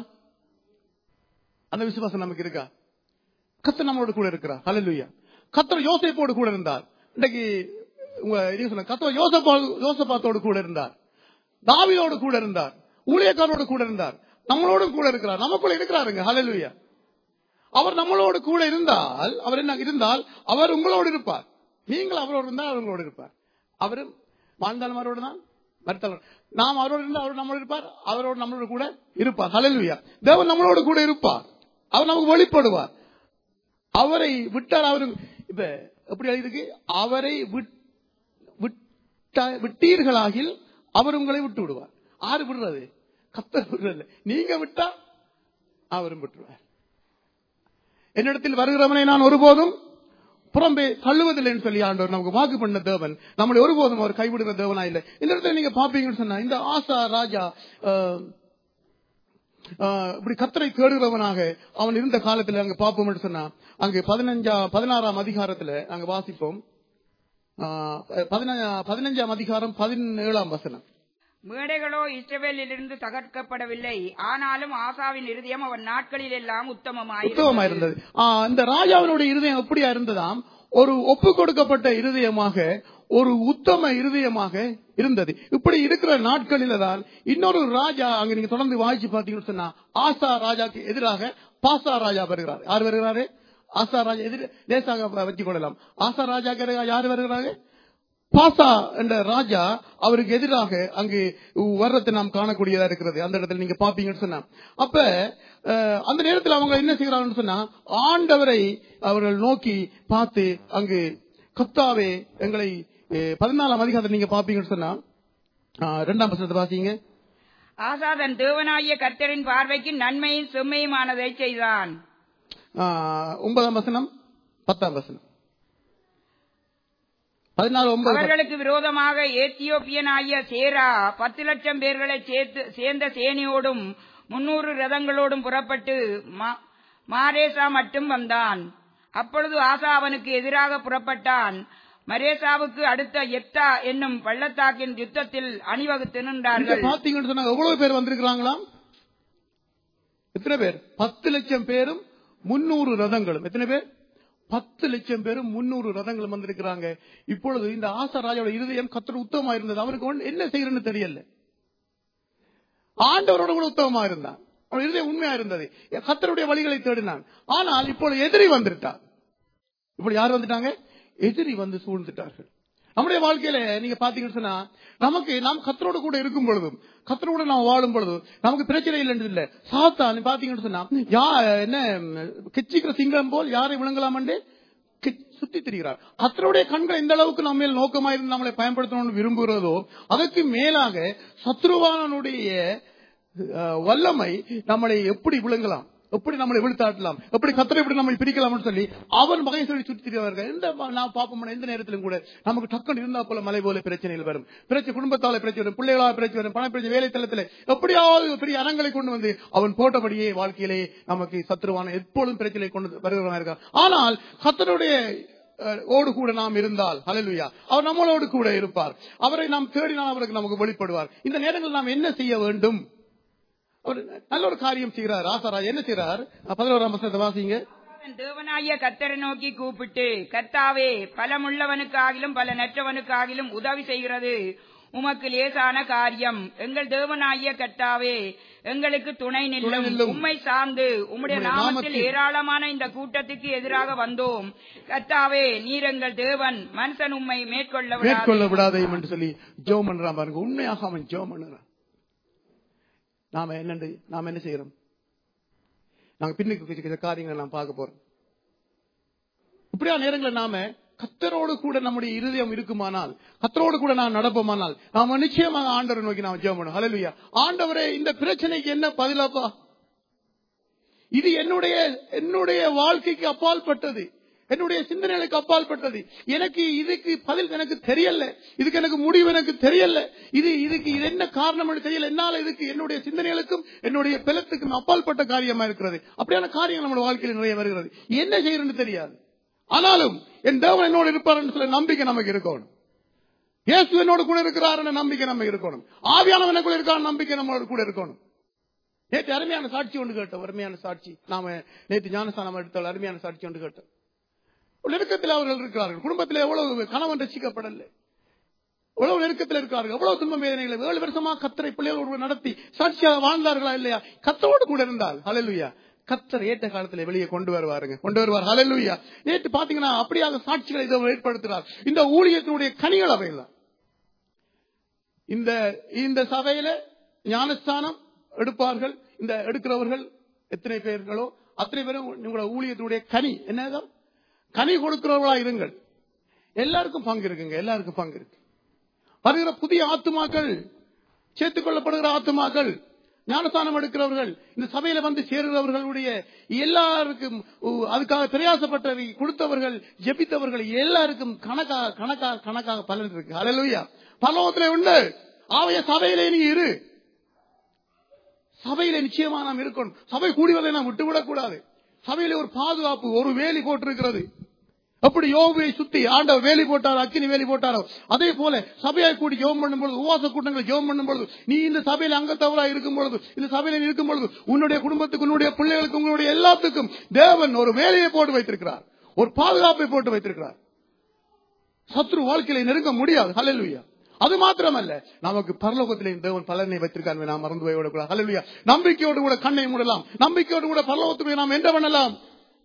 அந்த விசுவாசம் நமக்கு இருக்கா கர்த்தர் நம்மளோட கூட இருக்கிறார் ஹalleluya கர்த்தர் யோசேப்போடு கூட இருந்தார் இன்னைக்கு உங்க இது சொன்ன கர்த்தர் யோசப்பா யோசபாத்தோடு கூட இருந்தார் தாவியோடு கூட இருந்தார் ஊழியக்காரோடு கூட இருந்தார் நம்மளோடும் கூட இருக்கிறார் நமக்குள்ள இருக்கிறாருங்க ஹalleluya அவர் நம்மளோடு கூட இருந்தால் அவர் என்ன இருந்தால் அவர் உங்களோடு இருப்பார் நீங்கள் அவரோடு இருந்தால் அவர் உங்களோடு இருப்பார் அவரும் வாழ்ந்தாலும் அவரோடு தான் மறுத்தாலும் நாம் அவரோடு இருந்தால் அவர் நம்மளோடு இருப்பார் அவரோடு நம்மளோடு கூட இருப்பார் ஹalleluya தேவன் நம்மளோடு கூட இருப்பார் அவர் நமக்கு வெளிப்படுவார் அவரை விட்டால் அவரு இப்ப எப்படி எழுதிருக்கு அவரை விட்- விட்டா- விட்டீர்களாகில் அவர் உங்களை விட்டு விடுவார் ஆறு விடுறது கத்தர் விடுறது நீங்க விட்டா அவரும் பெற்றுவார் என்னிடத்தில் வருகிறவனை நான் ஒருபோதும் புறம்பே தள்ளுவதில்லைன்னு சொல்லி ஆண்டவர் நமக்கு வாக்கு பண்ண தேவன் நம்மளை ஒருபோதும் அவர் கைவிடுகிற தேவனா இல்லை இந்த இடத்துல நீங்க பாப்பீங்கன்னு சொன்னா இந்த ஆசா ராஜா ஆஹ், ஆஹ், இப்படி கத்தரை தேடுகிறவனாக அவன் இருந்த காலத்துல அங்க பார்ப்போம்னு சொன்னா அங்கு பதினஞ்சா பதினாறாம் அதிகாரத்துல நாங்க வாசிப்போம் ஆஹ், பதினஞ்சா- பதினஞ்சாம் அதிகாரம் பதினேழாம் வசனம் மேடைகளோ இஸ்ரவேலிலிருந்து தகர்க்கப்படவில்லை ஆனாலும் ஆசாவின் இருதயம் அவன் நாட்களில் எல்லாம் உத்தமமா உத்தமமாய் இருந்தது ஆ, இந்த ராஜாவினுடைய இருதயம் எப்படியா இருந்ததாம் ஒரு ஒப்பு கொடுக்கப்பட்ட இருதயமாக ஒரு உத்தம இருதயமாக இருந்தது இப்படி இருக்கிற நாட்களில தான் இன்னொரு ராஜா அங்க நீங்க தொடர்ந்து வாய்ச்சி பாத்தீங்கன்னு சொன்னா ஆசா ராஜாக்கு எதிராக பாசா ராஜா வருகிறார் யார் வருகிறாரு ஆசா ராஜா எதிர லேசாக வச்சுக் கொள்ளலாம் ஆசா ராஜாக்கு எதிராக யார் வருகிறாங்க பாசா என்ற ராஜா அவருக்கு எதிராக அங்கு வர்றதை நாம் காணக்கூடியதா இருக்கிறது அந்த இடத்துல நீங்க பாப்பீங்கன்னு சொன்னா அப்ப அஹ், அந்த நேரத்தில் அவங்க என்ன செய்யறாங்கன்னு சொன்னா ஆண்டவரை அவர்கள் நோக்கி பார்த்து அங்கு கத்தாவே எங்களை அஹ், பதினாலாம் அதிகாரத்தில் நீங்க பாப்பீங்கன்னு சொன்னா அஹ், இரண்டாம் வசனத்தை வாசிங்க ஆசா தன் தேவனாகிய கர்த்தரின் பார்வைக்கு நன்மையும் செம்மையுமானதை செய்தான் அஹ், ஒன்பதாம் வசனம் பத்தாம் வசனம் பதினாலு ஒன்பது அவர்களுக்கு விரோதமாக ஏத்தியோப்பியனாகிய சேரா பத்து லட்சம் பேர்களை சேர்த்து சேர்ந்த சேனையோடும் முன்னூறு ரதங்களோடும் புறப்பட்டு மா- மாரேசா மட்டும் வந்தான் அப்பொழுது ஆசா அவனுக்கு எதிராக புறப்பட்டான் மரேசாவுக்கு அடுத்த எத்தா என்னும் பள்ளத்தாக்கின் யுத்தத்தில் அணிவகுத்து இங்க நின்றார்கள் பாத்தீங்கன்னு சொன்னா எவ்வளவு பேர் வந்திருக்கிறாங்களாம் எத்தனை பேர் பத்து லட்சம் பேரும் முன்னூறு ரதங்களும் எத்தனை பேர் பத்து லட்சம் பேரும் முன்னூறு ரதங்களும் வந்திருக்கிறாங்க இப்பொழுது இந்த ஆசராஜோட இருதயம் கத்தர் உத்தமமா இருந்தது அவருக்கு ஒண்ணு- என்ன செய்யறன்னு தெரியல ஆண்டவரோட கூட உத்தமமா இருந்தான் அவன் இருதயம் உண்மையா இருந்தது கத்தருடைய வழிகளை தேடினான் ஆனால் இப்பொழுது எதிரி வந்துட்டான் இப்படி யார் வந்துட்டாங்க எதிரி வந்து சூழ்ந்துட்டார்கள் நம்முடைய வாழ்க்கையில நீங்க பாத்தீங்கன்னு சொன்னா நமக்கு நாம் கத்தரோட கூட இருக்கும் பொழுதும் கத்தரோட நாம் வாழும் பொழுதும் நமக்கு பிரச்சனை இல்லைன்னு இல்ல சாத்தான் பாத்தீங்கன்னு சொன்னா யா என்ன கிச்சிக்கிற சிங்கம் போல் யாரை விளங்கலாமண்டே சுத்தி திரிகிறார் கத்தருடைய கண்கள் எந்த அளவுக்கு நம்ம மேல் நோக்கமா இருந்து நம்மளை பயன்படுத்தணும்னு விரும்புகிறதோ அதற்கு மேலாக சத்ருவானனுடைய அஹ், வல்லமை நம்மளை எப்படி விழுங்கலாம் எப்படி நம்மளை விழுத்தாட்டலாம் எப்படி கத்தரை எப்படி நம்ம பிரிக்கலாம்னு சொல்லி அவன் வகை சொல்லி சுற்றிவார்கள் எந்த நான் பார்ப்போம் எந்த நேரத்திலும் கூட நமக்கு டக்குன்னு இருந்தா போல மலை போல பிரச்சனைகள் வரும் பிரச்சனை குடும்பத்தால பிரச்சனை வரும் பிள்ளைகளால பிரச்சனை வரும் பண பிரச்சனை வேலை தளத்தில் எப்படியாவது ஒரு பெரிய அறங்களை கொண்டு வந்து அவன் போட்டபடியே வாழ்க்கையிலே நமக்கு சத்ருவான எப்பொழுதும் பிரச்சனை கொண்டு வருகிறவனா இருக்கான் ஆனால் கத்தருடைய அஹ், ஓடு கூட நாம் இருந்தால் ஹalleluya அவர் நம்மளோடு கூட இருப்பார் அவரை நாம் தேடினால் அவருக்கு நமக்கு வெளிப்படுவார் இந்த நேரங்களில் நாம் என்ன செய்ய வேண்டும் அவர் நல்ல ஒரு காரியம் செய்கிறார் ராசராஜ் என்ன செய்கிறார் பதினோராம் வசனத்தை வாசிங்க தன் தேவனாகிய கர்த்தரை நோக்கி கூப்பிட்டு கர்த்தாவே பலமுள்ளவனுக்காகிலும் பல நற்றவனுக்காகிலும் உதவி செய்கிறது உமக்கு லேசான காரியம் எங்கள் தேவனாகிய கர்த்தாவே எங்களுக்கு துணை துணை நில்லும் நில்லும். உம்மை சார்ந்து உம்முடைய உம்முடைய நாமத்தில் நாமத்தில் ஏராளமான இந்த கூட்டத்துக்கு எதிராக வந்தோம் கர்த்தாவே நீர் எங்கள் தேவன் மனுஷன் உம்மை மேற்கொள்ள விடாதே. மேற்கொள்ள விடாதையும் என்று சொல்லி ஜோம் பண்றான் பாருங்க உண்மையாக அவன் ஜோம் பண்ணுறான் நாம என்ன நாம என்ன செய்யறோம் நாங்க பின்னுக்கு சில காரியங்களை நாம் பார்க்க போறோம் இப்படியா நேரங்களில் நாம கத்தரோடு கூட நம்முடைய இருதயம் இருக்குமானால் கத்தரோடு கூட நாம் நடப்போமானால் நாம நிச்சயமாக ஆண்டவரை நோக்கி நாம் ஜெபம் பண்ணுவோம் ஹalleluya ஆண்டவரே இந்த பிரச்சனைக்கு என்ன பதிலாப்பா இது என்னுடைய என்னுடைய வாழ்க்கைக்கு அப்பாற்பட்டது என்னுடைய சிந்தனைகளுக்கு அப்பாற்பட்டது எனக்கு இதுக்கு பதில் எனக்கு தெரியல இதுக்கு எனக்கு முடிவு எனக்கு தெரியல இது இதுக்கு இது என்ன காரணம் என்று தெரியல என்னால இதுக்கு என்னுடைய சிந்தனைகளுக்கும் என்னுடைய பிளத்துக்கும் அப்பாற்பட்ட காரியமா இருக்கிறது அப்படியான காரியங்கள் நம்முடைய வாழ்க்கையில் நிறைய வருகிறது என்ன செய்யறதுன்னு தெரியாது ஆனாலும் என் தேவன் என்னோடு இருப்பார் என்று சொல்ல நம்பிக்கை நமக்கு இருக்கணும் இயேசு என்னோடு கூட இருக்கிறார் என்ற நம்பிக்கை நம்ம இருக்கணும் ஆவியானவன் எனக்குள்ள இருக்கார் நம்பிக்கை நம்மளோட கூட இருக்கணும் நேற்று அருமையான சாட்சி ஒன்று கேட்டோம் அருமையான சாட்சி நாம நேற்று ஞானஸ்தானம் எடுத்தால் அருமையான சாட்சி ஒன்று கேட்டோம் ஒரு நெருக்கத்தில் அவர்கள் இருக்கிறார்கள் குடும்பத்தில் எவ்வளவு கணவன் ரசிக்கப்படல எவ்வளவு நெருக்கத்தில் இருக்கிறார்கள் எவ்வளவு துன்ப வேதனைகளை ஏழு வருஷமா கத்தரை பிள்ளைகளோடு நடத்தி சாட்சியாக வாழ்ந்தார்களா இல்லையா கத்தரோடு கூட இருந்தால் ஹalleluya கத்தர் ஏற்ற காலத்தில் வெளியே கொண்டு வருவாருங்க கொண்டு வருவார் ஹalleluya நேற்று பாத்தீங்கன்னா அப்படியாக சாட்சிகளை இதை ஏற்படுத்துகிறார் இந்த ஊழியத்தினுடைய கனிகள் அவைகள் இந்த இந்த சபையில ஞானஸ்தானம் எடுப்பார்கள் இந்த எடுக்கிறவர்கள் எத்தனை பேர்களோ அத்தனை பேரும் உங்களோட ஊழியத்தினுடைய கனி என்னதான் கனி கொடுக்கிறவர்களா இருங்கள் எல்லாருக்கும் பங்கு இருக்குங்க எல்லாருக்கும் பங்கு இருக்கு வருகிற புதிய ஆத்துமாக்கள் சேர்த்துக் கொள்ளப்படுகிற ஆத்துமாக்கள் ஞானஸ்தானம் எடுக்கிறவர்கள் இந்த சபையில வந்து சேருகிறவர்களுடைய எல்லாருக்கும் உ- அதுக்காக பிரயாசப்பட்டவை கொடுத்தவர்கள் ஜெபித்தவர்கள் எல்லாருக்கும் கணக்காக கணக்காக கணக்காக பலன் இருக்கு அலலுயா பரலோகத்திலே உண்டு ஆவைய சபையிலே நீ இரு சபையில நிச்சயமா நாம் இருக்கணும் சபை கூடிவதை நாம் விட்டுவிடக் கூடாது சபையில ஒரு பாதுகாப்பு ஒரு வேலி போட்டிருக்கிறது அப்படி யோபுவை சுத்தி ஆண்டவர் வேலி போட்டாரோ அக்கினி வேலி போட்டாரோ அதே போல சபையாய் கூடி ஜெபம் பண்ணும் பொழுது உவாச கூட்டங்களை ஜெபம் பண்ணும் பொழுது நீ இந்த சபையில அங்கத்தவரா இருக்கும் பொழுது இந்த சபையில நீ இருக்கும் பொழுது உன்னுடைய குடும்பத்துக்கு உன்னுடைய பிள்ளைகளுக்கு உங்களுடைய எல்லாத்துக்கும் தேவன் ஒரு வேலையை போட்டு வைத்திருக்கிறார் ஒரு பாதுகாப்பை போட்டு வைத்திருக்கிறார் சத்ரு வாழ்க்கையில நெருங்க முடியாது ஹalleluya அது மாத்திரமல்ல நமக்கு பரலோகத்திலே தேவன் பலனை வைத்திருக்கான் நாம் மறந்து போய் விடக்கூடாது ஹalleluya நம்பிக்கையோடு கூட கண்ணை மூடலாம் நம்பிக்கையோடு கூட பரலோகத்துக்கு நாம் என்ன பண்ணலாம்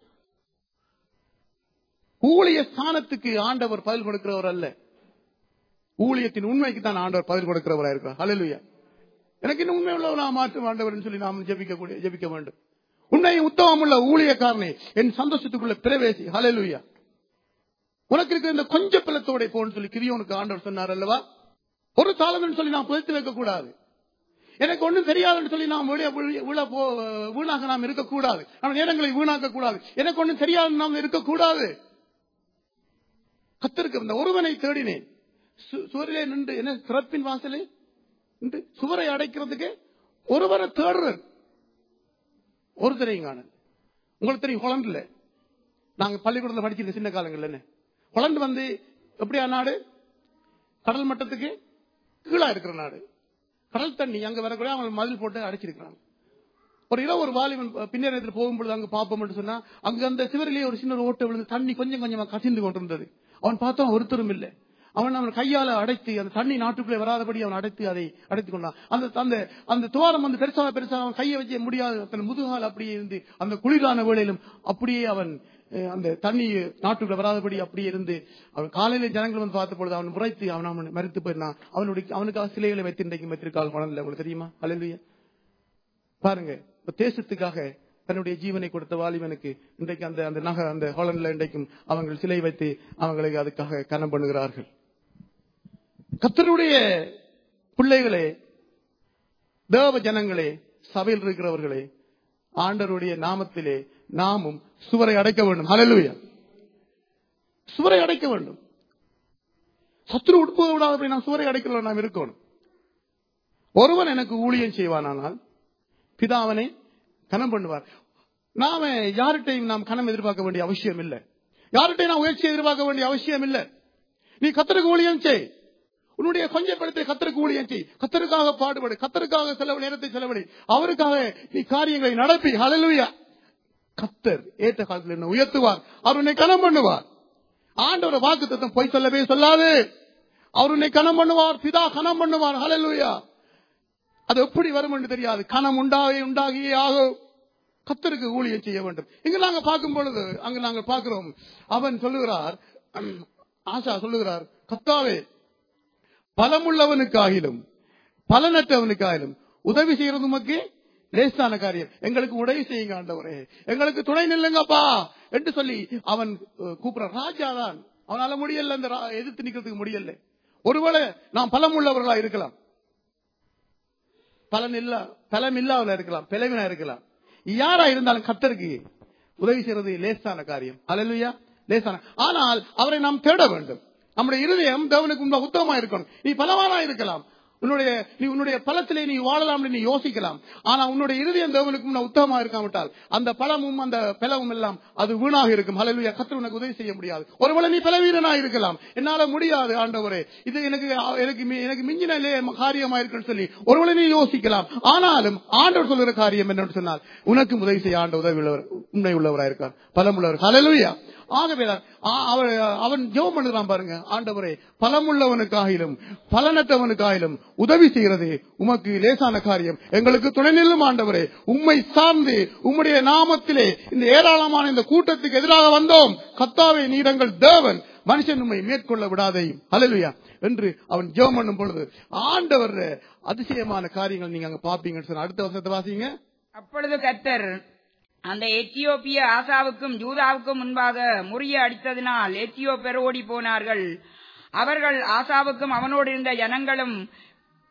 ஊழிய ஸ்தானத்துக்கு ஆண்டவர் பதில் கொடுக்கிறவர் அல்ல ஊழியத்தின் உண்மைக்கு தான் ஆண்டவர் பதில் கொடுக்கிறவரா இருக்கிறார் ஹalleluya எனக்கு இன்னும் உண்மை உள்ளவனா மாற்றும் ஆண்டவர் சொல்லி நாம் ஜெபிக்க கூடிய ஜெபிக்க வேண்டும் உண்மை உத்தமம் உள்ள ஊழியக்காரனை என் சந்தோஷத்துக்குள்ள பிரவேசி ஹalleluya உனக்கு இருக்கிற இந்த கொஞ்ச பிள்ளத்தோட போன்னு சொல்லி கிரியோனுக்கு ஆண்டவர் சொன்னார் அல்லவா ஒரு தாளம் சொல்லி நாம் புதைத்து வைக்க கூடாது எனக்கு ஒண்ணும் தெரியாதுன்னு சொல்லி நாம் வெளியே வீழ- வீழ போ- வீணாக நாம் இருக்கக்கூடாது நம்ம நேரங்களை வீணாக்க கூடாது எனக்கு ஒண்ணும் தெரியாது நாம் இருக்கக்கூடாது கத்திருக்கு இந்த ஒருவனை தேடினேன் சு- சுவரிலே நின்று என்ன சிறப்பின் வாசலே நின்று சுவரை அடைக்கிறதுக்கு ஒருவரை தேடுறேன் ஒருத்தரையும் காண உங்களுக்கு தெரியும் ஹொலண்டுல நாங்க பள்ளிக்கூடத்துல படிச்சிருக்க சின்ன காலங்கள்ல என்ன ஹொலண்டு வந்து எப்படியா நாடு கடல் மட்டத்துக்கு கீழா இருக்கிற நாடு கடல் தண்ணி அங்க வரக்கூடிய அவங்க மதில் போட்டு அடைச்சிருக்கிறாங்க ஒரு இரவு ஒரு வாலிபன் பின்னேறத்தில் போகும்பொழுது அங்க பார்ப்போம் சொன்னா அங்க அந்த சிவரிலேயே ஒரு சின்ன ஒரு ஓட்டை விழுந்து தண்ணி கொஞ்சம் கொஞ்சமா கசிந்து கொண்டிருந்தது அவன் பார்த்தா ஒருத்தரும் இல்லை அவன் அவன் கையால அடைத்து அந்த தண்ணி நாட்டுக்குள்ளே வராதபடி அவன் அடைத்து அதை அடைத்துக் கொண்டான் அந்த அந்த அந்த துவாரம் வந்து பெருசாக பெருசாக அவன் கையை வச்சு முடியாது தன் முதுகால் அப்படியே இருந்து அந்த குளிரான வேளையிலும் அப்படியே அவன் அஹ், அந்த தண்ணி நாட்டுக்குள்ள வராதபடி அப்படியே இருந்து அவன் காலையில ஜனங்கள் வந்து பார்த்த பொழுது அவன் முறைத்து அவன் அவன் மறித்து போயிருந்தான் அவனுடைய அவனுக்காக சிலைகளை வைத்து இன்றைக்கு வைத்திருக்காள் குழந்தை உங்களுக்கு தெரியுமா அல்லையா பாருங்க இப்ப தேசத்துக்காக தன்னுடைய ஜீவனை கொடுத்த வாலிபனுக்கு இன்றைக்கு அந்த அந்த நகை அந்த ஹாலண்ட்ல இன்றைக்கும் அவங்க சிலை வைத்து அவங்களுக்கு அதுக்காக கனம் பண்ணுகிறார்கள் கத்தருடைய பிள்ளைகளே தேவ ஜனங்களே சபையில் இருக்கிறவர்களே ஆண்டருடைய நாமத்திலே நாமும் சுவரை அடைக்க வேண்டும் ஹalleluya சுவரை அடைக்க வேண்டும் சத்துரு உட்புக விடாதபடி நாம் சுவரை அடைக்கல நாம் இருக்கணும் ஒருவன் எனக்கு ஊழியம் செய்வானானால் பிதாவனை கனம் பண்ணுவார் நாம யார்கிட்டையும் நாம் கனம் எதிர்பார்க்க வேண்டிய அவசியம் இல்லை யார்கிட்டையும் நாம் உயர்ச்சி எதிர்பார்க்க வேண்டிய அவசியம் இல்லை நீ கத்தருக்கு ஊழியம் செய் உன்னுடைய கொஞ்ச படத்தை கத்தருக்கு ஊழியம் செய் கத்தருக்காக பாடுபடு கத்தருக்காக செலவு நேரத்தை செலவழி அவருக்காக நீ காரியங்களை நடப்பி ஹalleluya கத்தர் ஏற்ற காலத்தில் என்ன உயர்த்துவார் அவர் உன்னை கனம் பண்ணுவார் ஆண்டவர் வாக்கு தத்தம் பொய் சொல்லவே சொல்லாது அவர் உன்னை கனம் பண்ணுவார் பிதா கனம் பண்ணுவார் ஹalleluya அது எப்படி வரும் என்று தெரியாது கணம் உண்டாகி உண்டாகியே ஆகும் கத்தருக்கு ஊழியம் செய்ய வேண்டும் இங்க நாங்க பார்க்கும் பொழுது அங்க நாங்கள் பார்க்கிறோம் அவன் சொல்லுகிறார் ஆசா சொல்லுகிறார் கத்தாவே பலமுள்ளவனுக்காகிலும் பலனற்றவனுக்காகிலும் உதவி செய்யறது உமக்கு லேசான காரியம் எங்களுக்கு உதவி செய்யுங்க ஆண்டவரே எங்களுக்கு துணை நில்லுங்கப்பா என்று சொல்லி அவன் அஹ், கூப்பிடுறான் ராஜா தான் அவனால முடியல அந்த ரா- எதிர்த்து நிக்கிறதுக்கு முடியல ஒருவேளை நாம் பலமுள்ளவர்களா இருக்கலாம் பலன் இல்ல பலம் இல்லாமல் இருக்கலாம் பிளவினா இருக்கலாம் யாரா இருந்தாலும் கத்தருக்கு உதவி செய்யறது லேசான காரியம் அல்லா லேசான ஆனால் அவரை நாம் தேட வேண்டும் நம்முடைய இருதயம் தேவனுக்கு முன்பாக உத்தமமா இருக்கணும் நீ பலவானா இருக்கலாம் உன்னுடைய நீ உன்னுடைய பலத்திலே நீ வாழலாம் நீ யோசிக்கலாம் ஆனா உன்னுடைய இருதயம் தேவனுக்கு முன்ன உத்தமமா இருக்காவிட்டால் அந்த பலமும் அந்த பிளவும் எல்லாம் அது வீணாக இருக்கும் ஹalleluya கர்த்தர் உனக்கு உதவி செய்ய முடியாது ஒருவேளை நீ பலவீனனா இருக்கலாம் என்னால முடியாது ஆண்டவரே இது எனக்கு எனக்கு மி- எனக்கு மிஞ்சின லே- காரியமா இருக்குன்னு சொல்லி ஒருவேளை நீ யோசிக்கலாம் ஆனாலும் ஆண்டவர் சொல்லுகிற காரியம் என்னன்னு சொன்னால் உனக்கு உதவி செய்ய ஆண்ட உதவி உள்ளவர் உண்மை உள்ளவராக இருக்கார் பலமுள்ளவர் ஹalleluya ஆகவேதான் ஆ- அவர் அவன் ஜெபம் பண்ணுறான் பாருங்க ஆண்டவரே பலமுள்ளவனுக்காகிலும் பலனற்றவனுக்காகிலும் உதவி செய்கிறது உமக்கு லேசான காரியம் எங்களுக்கு துணை நில்லும் ஆண்டவரே உம்மை சார்ந்து உம்முடைய நாமத்திலே இந்த ஏராளமான இந்த கூட்டத்துக்கு எதிராக வந்தோம் கத்தாவை நீரங்கள் தேவன் மனுஷன் உண்மை மேற்கொள்ள விடாதையும் ஹalleluya என்று அவன் ஜெபம் பண்ணும் பொழுது ஆண்டவர் அதிசயமான காரியங்கள் நீங்க அங்க பாப்பீங்கன்னு சொன்ன அடுத்த வருஷத்தை வாசிங்க அப்பொழுது கர்த்தர் அந்த எத்தியோப்பிய ஆசாவுக்கும் யூதாவுக்கும் முன்பாக முறிய அடித்ததினால் எத்தியோப்பியர் ஓடி போனார்கள் அவர்கள் ஆசாவுக்கும் அவனோடு இருந்த ஜனங்களும்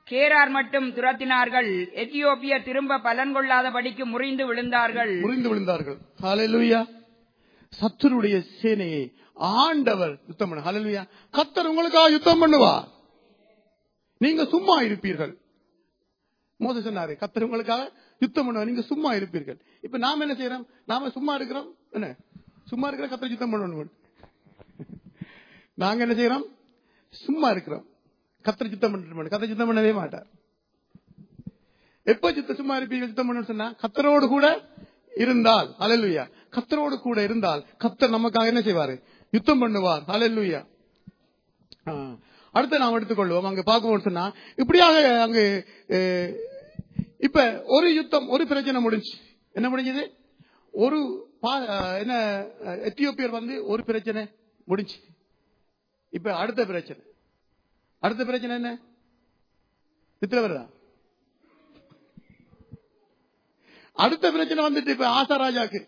கேரார் மட்டும் துரத்தினார்கள் எத்தியோப்பிய திரும்ப பலன் கொள்ளாதபடிக்கு முறிந்து விழுந்தார்கள் முறிந்து விழுந்தார்கள் ஹalleluya சத்துருடைய சேனையை ஆண்டவர் யுத்தம் பண்ண ஹalleluya கத்தர் உங்களுக்காக யுத்தம் பண்ணுவார் நீங்க சும்மா இருப்பீர்கள் மோச சொன்னாரு கத்தர் உங்களுக்காக யுத்தம் பண்ணுவார் நீங்க சும்மா இருப்பீர்கள் இப்ப நாம என்ன செய்யறோம் நாம சும்மா இருக்கிறோம் என்ன சும்மா இருக்கிற கத்தர் யுத்தம் பண்ணணும் நாங்க என்ன செய்யறோம் சும்மா இருக்கிறோம் கத்தர் யுத்தம் பண்ணிட்டு கத்தர் யுத்தம் பண்ணவே மாட்டார் எப்ப சித்த சும்மா இருப்பீர்கள் சித்தம் பண்ணு சொன்னா கத்தரோடு கூட இருந்தால் அலலுயா கத்தரோடு கூட இருந்தால் கத்தர் நமக்காக என்ன செய்வாரு யுத்தம் பண்ணுவார் அலலுயா அடுத்து நாம் எடுத்துக்கொள்வோம் அங்க பார்க்கணும் சொன்னா இப்படியாக அங்கு அஹ், இப்ப ஒரு யுத்தம் ஒரு பிரச்சனை முடிஞ்சு என்ன முடிஞ்சது ஒரு பா- அஹ், என்ன அஹ், எத்தியோப்பியர் வந்து ஒரு பிரச்சனை முடிஞ்சு இப்ப அடுத்த பிரச்சனை அடுத்த பிரச்சனை என்ன சித்திர வருதா அடுத்த பிரச்சனை வந்துட்டு இப்ப ஆசாராஜாக்கு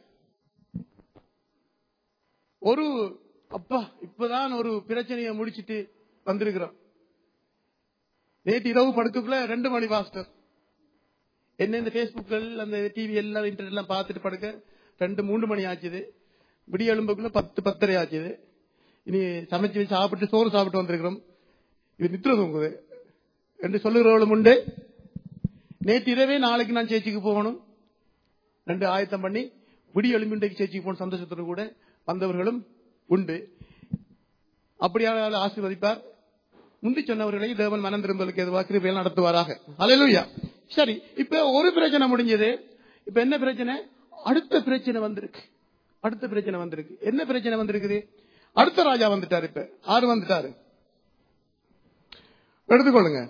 ஒரு அப்பா இப்பதான் ஒரு பிரச்சனையை முடிச்சிட்டு வந்திருக்கிறோம் நேற்று இரவு படுக்கக்குள்ள ரெண்டு மணி பாஸ்டர் என்ன இந்த பேஸ்புக்கள் அந்த டிவி எல்லாம் இன்டர்நெட் எல்லாம் பார்த்துட்டு படுக்க ரெண்டு மூன்று மணி ஆச்சுது விடிய எழும்புக்குள்ள பத்து பத்தரை ஆச்சுது இனி சமைச்சு வச்சு சாப்பிட்டு சோறு சாப்பிட்டு வந்திருக்கிறோம் இது நித்திர தூங்குது என்று சொல்லுகிறவளும் உண்டு நேற்று இரவே நாளைக்கு நான் சேச்சிக்கு போகணும் ரெண்டு ஆயத்தம் பண்ணி விடி எலும்பிண்டைக்கு சேர்ச்சிக்கு போன சந்தோஷத்தோடு கூட வந்தவர்களும் உண்டு அப்படியான ஆளை ஆசீர்வதிப்பார் முந்தி சொன்னவர்களை தேவன் மனம் திரும்பலுக்கு எதுவாக கிருபையில் நடத்துவாராக அலையலூயா சரி இப்ப ஒரு பிரச்சனை முடிஞ்சது இப்ப என்ன பிரச்சனை அடுத்த பிரச்சனை வந்திருக்கு அடுத்த பிரச்சனை வந்திருக்கு என்ன பிரச்சனை வந்திருக்குது அடுத்த ராஜா வந்துட்டாரு இப்ப ஆறு வந்துட்டாரு எடுத்துக்கொள்ளுங்க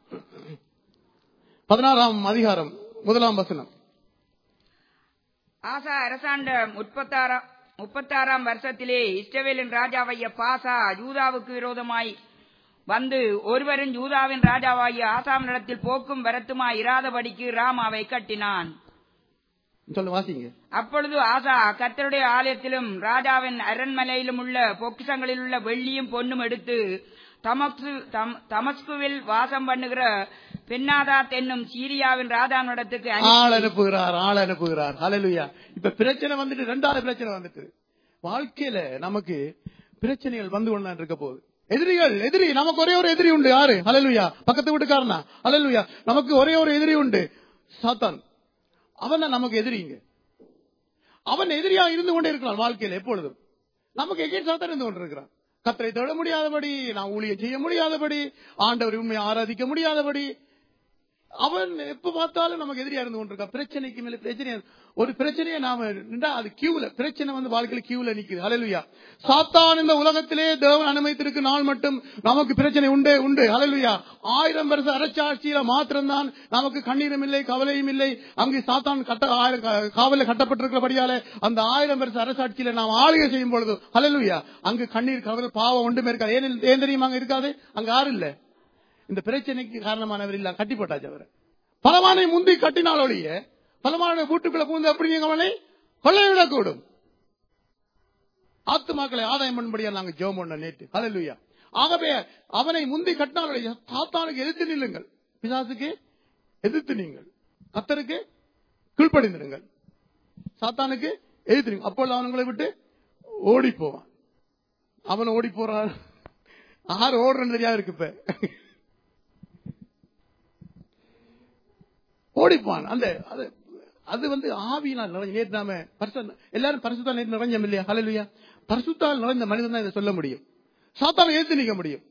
பதினாறாம் அதிகாரம் முதலாம் வசனம் ஆசா அரசாண்ட முப்பத்தாறாம் முப்பத்தாறாம் வருஷத்திலே இஸ்ரவேலின் ராஜாவைய பாசா யூதாவுக்கு விரோதமாய் வந்து ஒருவரும் யூதாவின் ராஜாவாகிய ஆசாமினிடத்தில் போக்கும் வரத்துமாய் இராதபடிக்கு ராமாவை கட்டினான் சொல்ல வாசிங்க அப்பொழுது ஆசா கர்த்தருடைய ஆலயத்திலும் ராஜாவின் அரண்மனையிலும் உள்ள பொக்கிஷங்களில் உள்ள வெள்ளியும் பொன்னும் எடுத்து தமஸ்கு தம்- தமஸ்குவில் வாசம் பண்ணுகிற பெண்ணாதாத் என்னும் சீரியாவின் ராஜாவினிடத்துக்கு அனுப்பி ஆள் அனுப்புகிறார் ஆள் அனுப்புகிறார் ஹalleluya இப்ப பிரச்சனை வந்துட்டு ரெண்டாவது பிரச்சனை வந்துட்டு வாழ்க்கையில நமக்கு பிரச்சனைகள் வந்து கொண்டு இருக்க போகுது எதிரிகள் எதிரி நமக்கு ஒரே ஒரு எதிரி உண்டு யாரு ஹalleluya பக்கத்து வீட்டுக்காரனா ஹalleluya நமக்கு ஒரே ஒரு எதிரி உண்டு சாத்தான் அவன் தான் நமக்கு எதிரிங்க அவன் எதிரியா இருந்து கொண்டே இருக்கிறான் வாழ்க்கையில எப்பொழுதும் நமக்கு எகேன் சாத்தான் இருந்து கொண்டிருக்கிறான் கத்தரை தொட முடியாதபடி நான் ஊழியம் செய்ய முடியாதபடி ஆண்டவர் உண்மையை ஆராதிக்க முடியாதபடி அவன் எப்ப பார்த்தாலும் நமக்கு எதிரியா இருந்து கொண்டிருக்கான் பிரச்சனைக்கு மேல பிரச்சனை ஒரு பிரச்சனையை நாம நின்றா அது கியூல பிரச்சனை வந்து வாழ்க்கையில கியூல நிக்குது ஹalleluya சாத்தான் இந்த உலகத்திலே தேவன் அனுமதித்திருக்கு நாள் மட்டும் நமக்கு பிரச்சனை உண்டே உண்டு ஹalleluya ஆயிரம் வருஷ அரசாட்சியில மாத்திரம்தான் நமக்கு கண்ணீரும் இல்லை கவலையும் இல்லை அங்கு சாத்தான் கட்ட ஆயிரம் கா- காவல்ல கட்டப்பட்டிருக்கிறபடியால அந்த ஆயிரம் வருஷ அரசாட்சியில நாம் ஆளுகை செய்யும் பொழுது ஹalleluya அங்கு கண்ணீர் கவலை பாவம் ஒன்றுமே இருக்காது ஏன் ஏன் தெரியுமா அங்க இருக்காது அங்க யாரும் இல்ல இந்த பிரச்சனைக்கு காரணமானவர் இல்ல கட்டி போட்டாச்சு அவரை பலவானை முந்தி கட்டினால் ஒழிய பலமான வீட்டுக்குள்ள பூந்து அப்படி நீங்க அவனை கொள்ளையிடக்கூடும் ஆத்துமாக்களை ஆதாயம் பண்ணும்படியா நாங்க ஜெபம் பண்ண நேற்று ஹalleluya ஆகவே அவனை முந்தி கட்டினால் ஒழிய சாத்தானுக்கு எதிர்த்து நில்லுங்கள் பிசாசுக்கு எதிர்த்து நீங்கள் கத்தருக்கு கீழ்ப்படிந்திருங்கள் சாத்தானுக்கு எதிர்த்து நில்லுங்கள். அப்பொழுது அவன் உங்களை விட்டு ஓடி போவான் அவன் ஓடி போறான் ஆறு ஓடுறன்னு தெரியாது இருக்கு இப்ப ஓடிப்பான் அந்த அது அது வந்து ஆவியினால் நிறைஞ்ச நேற்று நாம பரிசு எல்லாரும் பரிசுத்தால் நேற்று நிறைஞ்சம் இல்லையா ஹalleluya பரிசுத்தால் நிறைந்த மனிதன் தான் இதை சொல்ல முடியும் சாத்தானை ஏத்து நிக்க முடியும்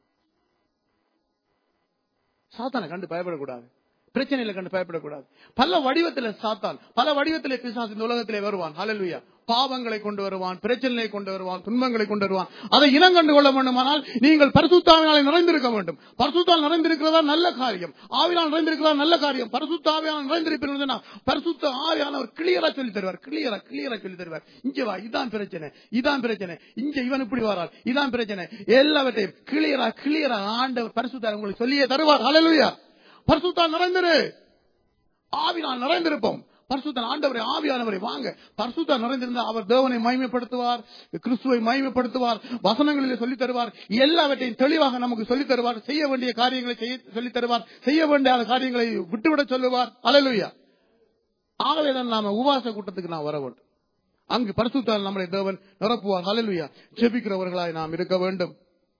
சாத்தானை கண்டு பயப்படக்கூடாது பிரச்சனையில கண்டு பயப்படக்கூடாது பல வடிவத்துல சாத்தான் பல வடிவத்திலே பிசாசு இந்த உலகத்திலே வருவான் ஹalleluya பாவங்களை கொண்டு வருவான் பிரச்சனைகளை கொண்டு வருவான் துன்பங்களை கொண்டு வருவான் அதை இனம் கண்டு கொள்ள வேண்டுமானால் நீங்கள் பரிசுத்தாவினாலே நிறைந்திருக்க வேண்டும் பரிசுத்தால் நிறைந்திருக்கிறதா நல்ல காரியம் ஆவினால் நிறைந்திருக்கிறதா நல்ல காரியம் பரிசுத்தாவினால் நிறைந்திருப்பீர்கள் பரிசுத்த ஆவியானவர் கிளியரா சொல்லி தருவார் கிளியரா கிளியரா சொல்லி தருவார் இங்க வா இதான் பிரச்சனை இதான் பிரச்சனை இங்க இவன் இப்படி வரால் இதான் பிரச்சனை எல்லாவற்றையும் கிளியரா கிளியரா ஆண்டவர் பரிசுத்தார் உங்களுக்கு சொல்லியே தருவார் ஹalleluya பரிசுத்தால் நிறைந்திரு ஆவினால் நிறைந்திருப்போம் பரிசுத்தன் ஆண்டவரை ஆவியானவரை வாங்க பரிசுத்தம் நிறைந்திருந்தா அவர் தேவனை மகிமைப்படுத்துவார் கிறிஸ்துவை மகிமைப்படுத்துவார் வசனங்களில் சொல்லித் தருவார் எல்லாவற்றையும் தெளிவாக நமக்கு சொல்லித் தருவார் செய்ய வேண்டிய காரியங்களை செய்ய சொல்லித் தருவார் செய்ய வேண்டிய காரியங்களை விட்டுவிட சொல்லுவார் அலலுயா ஆகவே தான் நாம உபவாச கூட்டத்துக்கு நாம் வர வேண்டும் அங்கு பரிசுத்தால் நம்மளை தேவன் நிரப்புவார் அலலுயா ஜெபிக்கிறவர்களாய் நாம் இருக்க வேண்டும்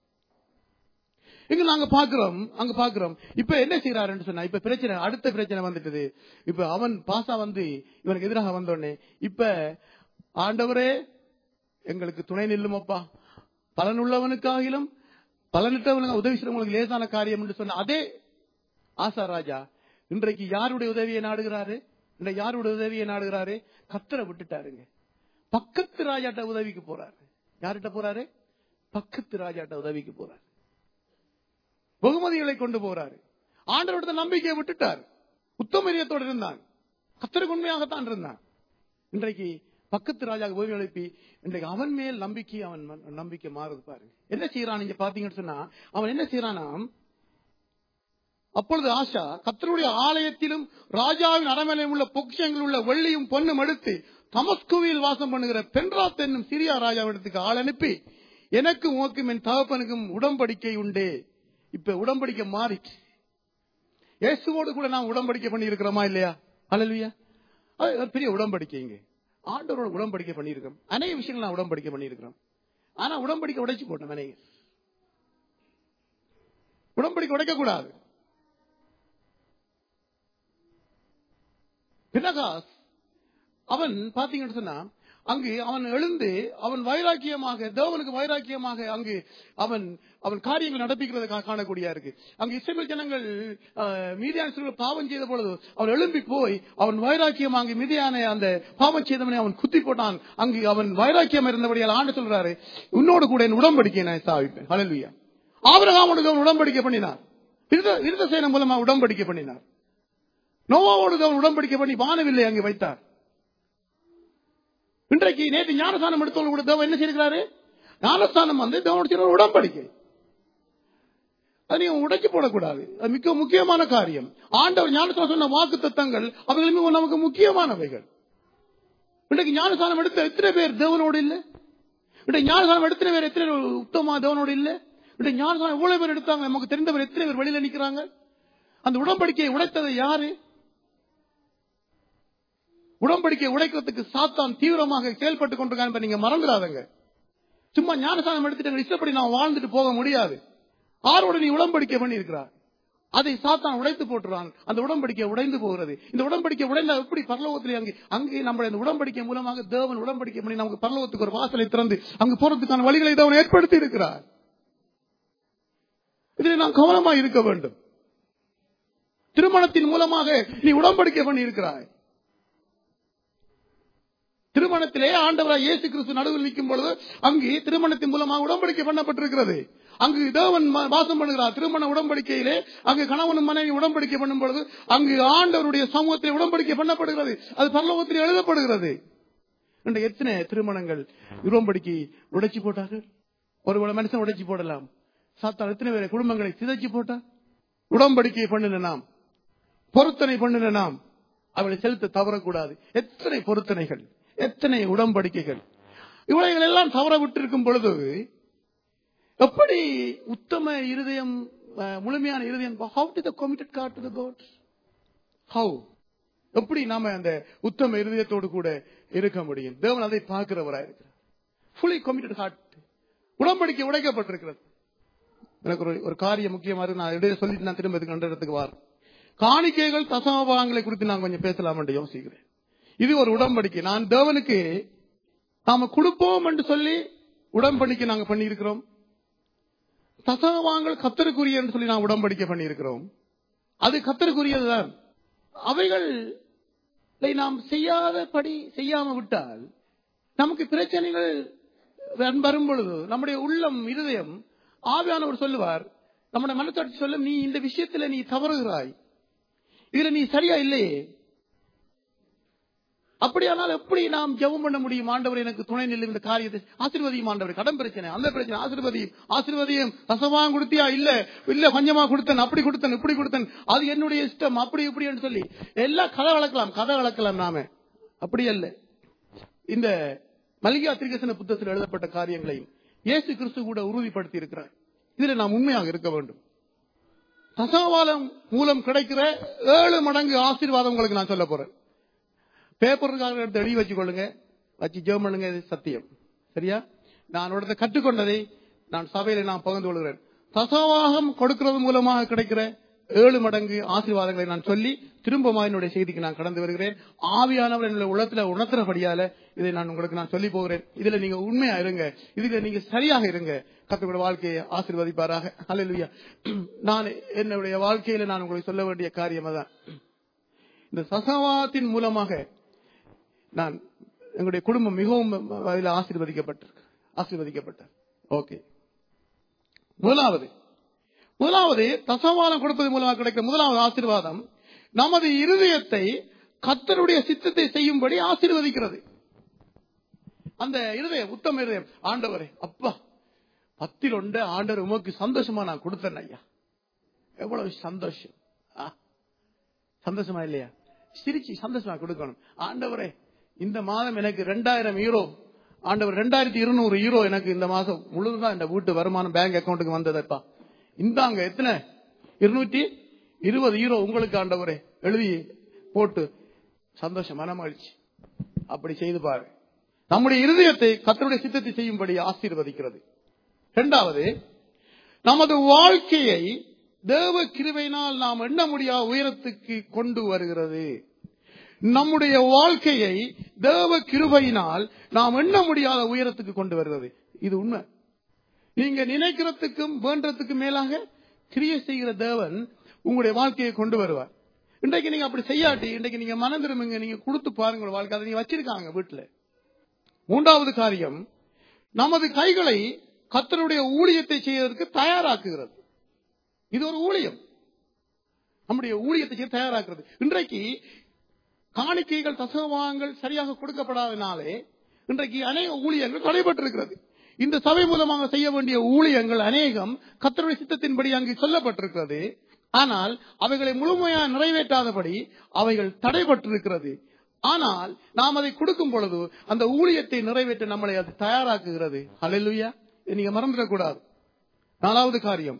இங்க நாங்க பாக்குறோம் அங்க பாக்குறோம் இப்ப என்ன செய்யறாருன்னு சொன்னா இப்ப பிரச்சனை அடுத்த பிரச்சனை வந்துட்டது இப்ப அவன் பாசா வந்து இவனுக்கு எதிராக வந்தோடனே இப்ப ஆண்டவரே எங்களுக்கு துணை நில்லுமப்பா பலனுள்ளவனுக்காகிலும் பலனிட்டவனுக்கு உதவி செய்யறவங்களுக்கு லேசான காரியம் என்று சொன்ன அதே ஆசா ராஜா இன்றைக்கு யாருடைய உதவியை நாடுகிறாரு இன்றைக்கு யாருடைய உதவியை நாடுகிறாரு கத்தரை விட்டுட்டாருங்க பக்கத்து ராஜாட்ட உதவிக்கு போறாரு யார்கிட்ட போறாரு பக்கத்து ராஜாட்ட உதவிக்கு போறாரு பகுமதிகளை கொண்டு போறாரு ஆண்டவரோட நம்பிக்கையை விட்டுட்டார் உத்தமரியத்தோடு இருந்தான் கத்தருக்கு உண்மையாகத்தான் இருந்தான் இன்றைக்கு பக்கத்து ராஜா உதவி எழுப்பி இன்றைக்கு அவன் மேல் நம்பிக்கை அவன் ம- நம்பிக்கை மாறுது பாருங்க என்ன செய்யறான் நீங்க பாத்தீங்கன்னு சொன்னா அவன் என்ன செய்யறானாம் அப்பொழுது ஆஷா கத்தருடைய ஆலயத்திலும் ராஜாவின் அரண்மனையில் உள்ள பொக்கிஷங்கள் உள்ள வெள்ளியும் பொன்னும் எடுத்து தமஸ்குவில் வாசம் பண்ணுகிற பென்ராத் என்னும் சிரியா ராஜாவிடத்துக்கு ஆள் அனுப்பி எனக்கும் உமக்கும் என் தகப்பனுக்கும் உடன்படிக்கை உண்டே இப்ப உடன்படிக்கை மாறிச்சு இயேசுவோடு கூட நாம் உடன்படிக்கை பண்ணி இருக்கிறோமா இல்லையா அல்லையா அது ஒரு பெரிய உடன்படிக்கை இங்க ஆண்டவரோட உடன்படிக்கை பண்ணியிருக்கோம் அநேக விஷயங்கள் நான் உடன்படிக்கை பண்ணியிருக்கிறோம் ஆனா உடன்படிக்கை உடைச்சு போட்டோம் அநேக உடன்படிக்கை உடைக்க கூடாது பினகாஸ் அவன் பாத்தீங்கன்னு சொன்னா அங்கு அவன் எழுந்து அவன் வைராக்கியமாக தேவனுக்கு வைராக்கியமாக அங்கு அவன் அவன் காரியங்கள் நடப்பிக்கிறத கா- காணக்கூடியா இருக்கு அங்கு இஸ்ரேல் ஜனங்கள் மீதியான பாவம் செய்த பொழுது அவன் எழும்பி போய் அவன் வைராக்கியம் அங்கு மீதியான அந்த பாவம் செய்தவனை அவன் குத்தி போட்டான் அங்கு அவன் வைராக்கியம் இருந்தபடியால் ஆண்டு சொல்றாரு உன்னோடு கூட என் உடன்படிக்கை நான் ஸ்தாபிப்பேன் ஹalleluya ஆபிரகாமோடு அவன் உடன்படிக்கை பண்ணினார் விருத விருத சேனம் மூலமா உடன்படிக்கை பண்ணினார் நோவாவோடு அவன் உடன்படிக்கை பண்ணி வானவில்லை அங்கே வைத்தார் இன்றைக்கு நேற்று ஞானஸ்தானம் எடுத்தவங்க கூட தேவன் என்ன செய்கிறாரு ஞானஸ்தானம் வந்து தேவனோட செய்ற ஒரு உடன்படிக்கை அது நீங்க உடைச்சு போடக்கூடாது அது மிக முக்கியமான காரியம் ஆண்டவர் ஞானஸ்தானம் சொன்ன வாக்கு தத்தங்கள் அவைகளுமே நமக்கு முக்கியமானவைகள் இன்றைக்கு ஞானஸ்தானம் எடுத்த எத்தனை பேர் தேவனோடு இல்லை இன்றைக்கு ஞானஸ்தானம் எத்தனை பேர் எத்தனை பேர் உத்தமா தேவனோடு இல்லை இன்றைக்கு ஞானஸ்தானம் எவ்வளவு பேர் எடுத்தாங்க நமக்கு தெரிந்தவர் எத்தனை பேர் வெளியில நிக்கிறாங்க அந்த உடன்படிக்கையை உடைத்தது யாரு உடன்படிக்கை உடைக்கிறதுக்கு சாத்தான் தீவிரமாக செயல்பட்டுக் கொண்டிருக்கான் என்பதை நீங்க மறந்துடாதங்க சும்மா ஞானசானம் எடுத்துட்டு இஷ்டப்படி நான் வாழ்ந்துட்டு போக முடியாது ஆரோட நீ உடன்படிக்கை பண்ணி இருக்கிறார் அதை சாத்தான் உடைத்து போட்டுறான் அந்த உடன்படிக்கை உடைந்து போகிறது இந்த உடன்படிக்கை உடைந்தா எப்படி பரலோகத்திலே அங்கே அங்கே நம்முடைய இந்த உடன்படிக்கை மூலமாக தேவன் உடன்படிக்கை பண்ணி நமக்கு பரலோகத்துக்கு ஒரு வாசலை திறந்து அங்கு போறதுக்கான வழிகளை தேவன் ஏற்படுத்தி இருக்கிறார் இதில் நாம் கவனமா இருக்க வேண்டும் திருமணத்தின் மூலமாக நீ உடன்படிக்கை பண்ணி இருக்கிறாய் திருமணத்திலே ஆண்டவராய் இயேசு கிறிஸ்து நடுவில் நிற்கும் பொழுது அங்கு திருமணத்தின் மூலமாக உடன்படிக்கை பண்ணப்பட்டிருக்கிறது அங்கு தேவன் ம- வாசம் பண்ணுகிறார் திருமண உடன்படிக்கையிலே அங்கு கணவனும் மனைவி உடன்படிக்கை பண்ணும் பொழுது அங்கு ஆண்டவருடைய சமூகத்தில் உடன்படிக்கை பண்ணப்படுகிறது அது பரலோகத்தில் எழுதப்படுகிறது இன்று எத்தனை திருமணங்கள் உடன்படிக்கை உடைச்சு போட்டார்கள் ஒரு மனுஷன் உடைச்சு போடலாம் சாத்தான் எத்தனை பேரை குடும்பங்களை சிதைச்சு போட்டார் உடன்படிக்கை பண்ணின நாம் பொருத்தனை பண்ணின நாம் அவளை செலுத்த தவறக்கூடாது எத்தனை பொருத்தனைகள் எத்தனை உடன்படிக்கைகள் இவைகள் எல்லாம் தவற விட்டிருக்கும் பொழுது எப்படி உத்தம இருதயம் அஹ், முழுமையான இருதயம் how to the committed God to the God how எப்படி நாம அந்த உத்தம இருதயத்தோடு கூட இருக்க முடியும் தேவன் அதை பார்க்கிறவராய் இருக்கிறார் ஃபுல்லி committed ஹார்ட் உடன்படிக்கை உடைக்கப்பட்டிருக்கிறது எனக்கு ஒரு ஒரு காரியம் முக்கியமா இருக்கு நான் இடையே சொல்லிட்டு நான் திரும்ப இதுக்கு ரெண்டு இடத்துக்கு வார் காணிக்கைகள் தசமபாகங்களை குறித்து நான் கொஞ்சம் பேசலாம் என்று யோசிக்கிறேன் இது ஒரு உடன்படிக்கை நான் தேவனுக்கு நாம கொடுப்போம் என்று சொல்லி உடன்படிக்கை நாங்க பண்ணியிருக்கிறோம் தசமபாகங்கள் கத்தருக்குரிய என்று சொல்லி நான் உடன்படிக்கை பண்ணியிருக்கிறோம் அது கத்தருக்குரியதுதான் அவைகள் நாம் செய்யாதபடி செய்யாம விட்டால் நமக்கு பிரச்சனைகள் வரும் வரும் பொழுது நம்முடைய உள்ளம் இருதயம் ஆவியானவர் சொல்லுவார் நம்முடைய மனசாட்சி சொல்லும் நீ இந்த விஷயத்துல நீ தவறுகிறாய் இதுல நீ சரியா இல்லையே அப்படியானால் எப்படி நாம் ஜெபம் பண்ண முடியும் ஆண்டவர் எனக்கு துணை நில்லும் இந்த காரியத்தை ஆசீர்வதியும் ஆண்டவர் கடன் பிரச்சனை அந்த பிரச்சனை ஆசீர்வதியும் ஆசீர்வதியும் ரசமாக கொடுத்தியா இல்ல இல்ல கொஞ்சமா கொடுத்தேன் அப்படி கொடுத்தேன் இப்படி கொடுத்தேன் அது என்னுடைய இஷ்டம் அப்படி இப்படி என்று சொல்லி எல்லாம் கதை வளர்க்கலாம் கதை வளர்க்கலாம் நாம அப்படி அல்ல இந்த மல்லிகா திரிகசன புத்தகத்தில் எழுதப்பட்ட காரியங்களையும் இயேசு கிறிஸ்து கூட உறுதிப்படுத்தி இருக்கிறார் இதுல நாம் உண்மையாக இருக்க வேண்டும் தசவாலம் மூலம் கிடைக்கிற ஏழு மடங்கு ஆசீர்வாதம் உங்களுக்கு நான் சொல்ல போறேன் பேப்பருக்காக எடுத்து எழுதி வச்சுக்கொள்ளுங்க வச்சு ஜெபம் பண்ணுங்க இது சத்தியம் சரியா நான் உடனே கற்றுக்கொண்டதை நான் சபையில நான் பகிர்ந்து கொள்கிறேன் தசவாகம் கொடுக்கிறது மூலமாக கிடைக்கிற ஏழு மடங்கு ஆசீர்வாதங்களை நான் சொல்லி திரும்பமா என்னுடைய செய்திக்கு நான் கடந்து வருகிறேன் ஆவியானவர் என்னுடைய உள்ளத்துல உணர்த்துறபடியால இதை நான் உங்களுக்கு நான் சொல்லி போகிறேன் இதுல நீங்க உண்மையா இருங்க இதுல நீங்க சரியாக இருங்க கத்தோட வாழ்க்கையை ஆசீர்வதிப்பாராக அல்லா நான் என்னுடைய வாழ்க்கையில நான் உங்களுக்கு சொல்ல வேண்டிய காரியம் அதான் இந்த சசவாத்தின் மூலமாக நான் எங்களுடைய குடும்பம் மிகவும் அதில் ஆசீர்வதிக்கப்பட்டிருக்கு ஆசீர்வதிக்கப்பட்டார் ஓகே முதலாவது முதலாவது தசவாதம் கொடுப்பது மூலமாக கிடைக்கிற முதலாவது ஆசீர்வாதம் நமது இருதயத்தை கத்தருடைய சித்தத்தை செய்யும்படி ஆசீர்வதிக்கிறது அந்த இருதயம் உத்தம இருதயம் ஆண்டவரே அப்பா பத்தில் ஒன்று ஆண்டவர் உமக்கு சந்தோஷமா நான் கொடுத்தேன் ஐயா எவ்வளவு சந்தோஷம் ஆ, சந்தோஷமா இல்லையா சிரிச்சு சந்தோஷமா கொடுக்கணும் ஆண்டவரே இந்த மாதம் எனக்கு ரெண்டாயிரம் யூரோ ஆண்டவர் ரெண்டாயிரத்தி இருநூறு யூரோ எனக்கு இந்த மாசம் முழுதுதான் இந்த வீட்டு வருமானம் பேங்க் அக்கௌண்ட்டுக்கு வந்ததப்பா இந்தாங்க எத்தனை இருநூற்றி இருபது யூரோ உங்களுக்கு ஆண்டவரே எழுதி போட்டு சந்தோஷம் மனமகிழ்ச்சி அப்படி செய்து பாரு நம்முடைய இருதயத்தை கத்தருடைய சித்தத்தை செய்யும்படி ஆசீர்வதிக்கிறது இரண்டாவது நமது வாழ்க்கையை தேவ கிருபையினால் நாம் எண்ண முடியாத உயரத்துக்கு கொண்டு வருகிறது நம்முடைய வாழ்க்கையை தேவ கிருபையினால் நாம் எண்ண முடியாத உயரத்துக்கு கொண்டு வருகிறது இது உண்மை நீங்க நினைக்கிறதுக்கும் வேண்டதுக்கும் மேலாக கிரியை செய்கிற தேவன் உங்களுடைய வாழ்க்கையை கொண்டு வருவார் இன்றைக்கு நீங்க அப்படி செய்யாட்டி இன்றைக்கு நீங்க மனம் திரும்புங்க நீங்க கொடுத்து பாருங்க உங்க வாழ்க்கை அதை நீங்க வச்சிருக்காங்க வீட்டுல மூன்றாவது காரியம் நமது கைகளை கத்தருடைய ஊழியத்தை செய்வதற்கு தயாராக்குகிறது இது ஒரு ஊழியம் நம்முடைய ஊழியத்தை செய்ய தயாராக்குறது இன்றைக்கு காணிக்கைகள் தசவாங்கள் சரியாக கொடுக்கப்படாதனாலே இன்றைக்கு அநேக ஊழியங்கள் தடைபட்டிருக்கிறது இந்த சபை மூலமாக செய்ய வேண்டிய ஊழியங்கள் அநேகம் கத்தருடைய சித்தத்தின்படி அங்கு சொல்லப்பட்டிருக்கிறது ஆனால் அவைகளை முழுமையாக நிறைவேற்றாதபடி அவைகள் தடைபட்டிருக்கிறது ஆனால் நாம் அதை கொடுக்கும் பொழுது அந்த ஊழியத்தை நிறைவேற்ற நம்மளை அது தயாராக்குகிறது அலையிலுயா நீங்க மறந்துடக்கூடாது நாலாவது காரியம்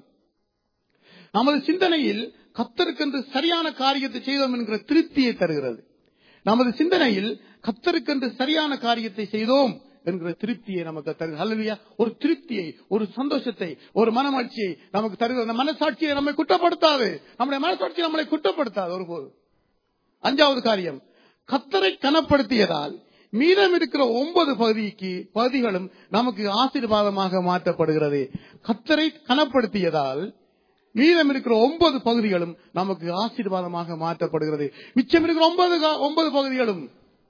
நமது சிந்தனையில் கத்தருக்கென்று சரியான காரியத்தை செய்தோம் என்கிற திருப்தியை தருகிறது நமது சிந்தனையில் கத்தருக்கென்று சரியான காரியத்தை செய்தோம் என்கிற திருப்தியை நமக்கு தருகிறது அல்லையா ஒரு திருப்தியை ஒரு சந்தோஷத்தை ஒரு மனமகிழ்ச்சியை நமக்கு தருகிறது அந்த மனசாட்சியை நம்மை குற்றப்படுத்தாது நம்முடைய மனசாட்சி நம்மளை குற்றப்படுத்தாது ஒருபோது அஞ்சாவது காரியம் கத்தரை கனப்படுத்தியதால் மீதம் இருக்கிற ஒன்பது பகுதிக்கு பகுதிகளும் நமக்கு ஆசீர்வாதமாக மாற்றப்படுகிறது கத்தரை கனப்படுத்தியதால் மீதம் இருக்கிற ஒன்பது பகுதிகளும் நமக்கு ஆசீர்வாதமாக மாற்றப்படுகிறது மிச்சம் இருக்கிற ஒன்பது கா- ஒன்பது பகுதிகளும்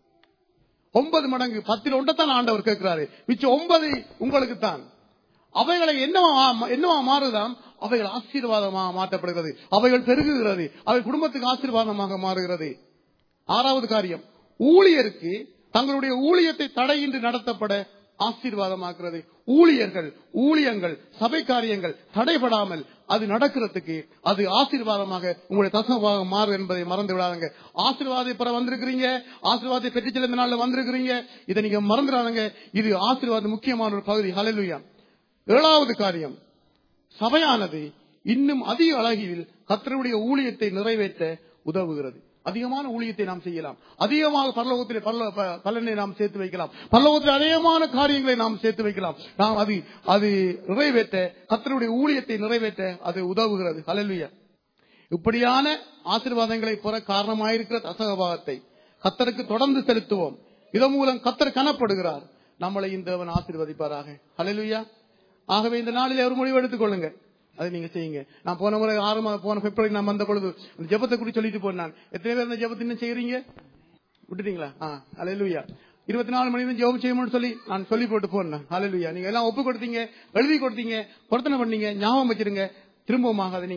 ஒன்பது மடங்கு பத்தில் ஒன்றைத்தான் ஆண்டவர் கேட்கிறாரு மிச்சம் ஒன்பது உங்களுக்கு தான் அவைகளை என்னவா என்னவா மாறுதாம் அவைகள் ஆசீர்வாதமாக மாற்றப்படுகிறது அவைகள் பெருகுகிறது அவை குடும்பத்துக்கு ஆசீர்வாதமாக மாறுகிறது ஆறாவது காரியம் ஊழியருக்கு தங்களுடைய ஊழியத்தை தடையின்றி நடத்தப்பட ஆசீர்வாதமாக்குறது ஊழியர்கள் ஊழியங்கள் சபை காரியங்கள் தடைபடாமல் அது நடக்கிறதுக்கு அது ஆசீர்வாதமாக உங்களுடைய தசமாக மாறும் என்பதை மறந்து விடாதங்க ஆசீர்வாதத்தை பெற வந்திருக்கிறீங்க ஆசீர்வாதத்தை பெற்று செல்ல இந்த நாள்ல வந்திருக்கிறீங்க இதை நீங்க மறந்துடாதங்க இது ஆசீர்வாதம் முக்கியமான ஒரு பகுதி ஹalleluya ஏழாவது காரியம் சபையானது இன்னும் அதிக அழகில் கத்தருடைய ஊழியத்தை நிறைவேற்ற உதவுகிறது அதிகமான ஊழியத்தை நாம் செய்யலாம் அதிகமாக பரலோகத்திலே பரலோ- ப- பலனை நாம் சேர்த்து வைக்கலாம் பரலோகத்தில் அதிகமான காரியங்களை நாம் சேர்த்து வைக்கலாம் நாம் அது அது நிறைவேற்ற கத்தருடைய ஊழியத்தை நிறைவேற்ற அது உதவுகிறது ஹalleluya இப்படியான ஆசீர்வாதங்களை பெற காரணமாயிருக்கிற தசகபாகத்தை கத்தருக்கு தொடர்ந்து செலுத்துவோம் இதன் மூலம் கத்தர் கனப்படுகிறார் நம்மளை இந்த தேவன் ஆசீர்வதிப்பாராக ஹalleluya ஆகவே இந்த நாளிலே ஒரு முடிவு எடுத்துக் கொள்ளுங்க அதை நீங்க செய்யுங்க நான் போன முறை ஆறு மாதம் போன பிப்ரவரி நான் வந்த பொழுது அந்த ஜெபத்தை குறித்து சொல்லிட்டு போனேன் எத்தனை பேர் இந்த ஜெபத்தை இன்னும் செய்யறீங்க விட்டுட்டீங்களா ஆ அலையலுயா இருபத்தி நாலு மணி நேரம் ஜெபம் செய்யணும்னு சொல்லி நான் சொல்லி போட்டு போனேன் அலையலுயா நீங்க எல்லாம் ஒப்பு கொடுத்தீங்க எழுதி கொடுத்தீங்க பொருத்தனை பண்ணீங்க ஞாபகம் வச்சிருங்க திரும்பவுமாக அதை நீங்க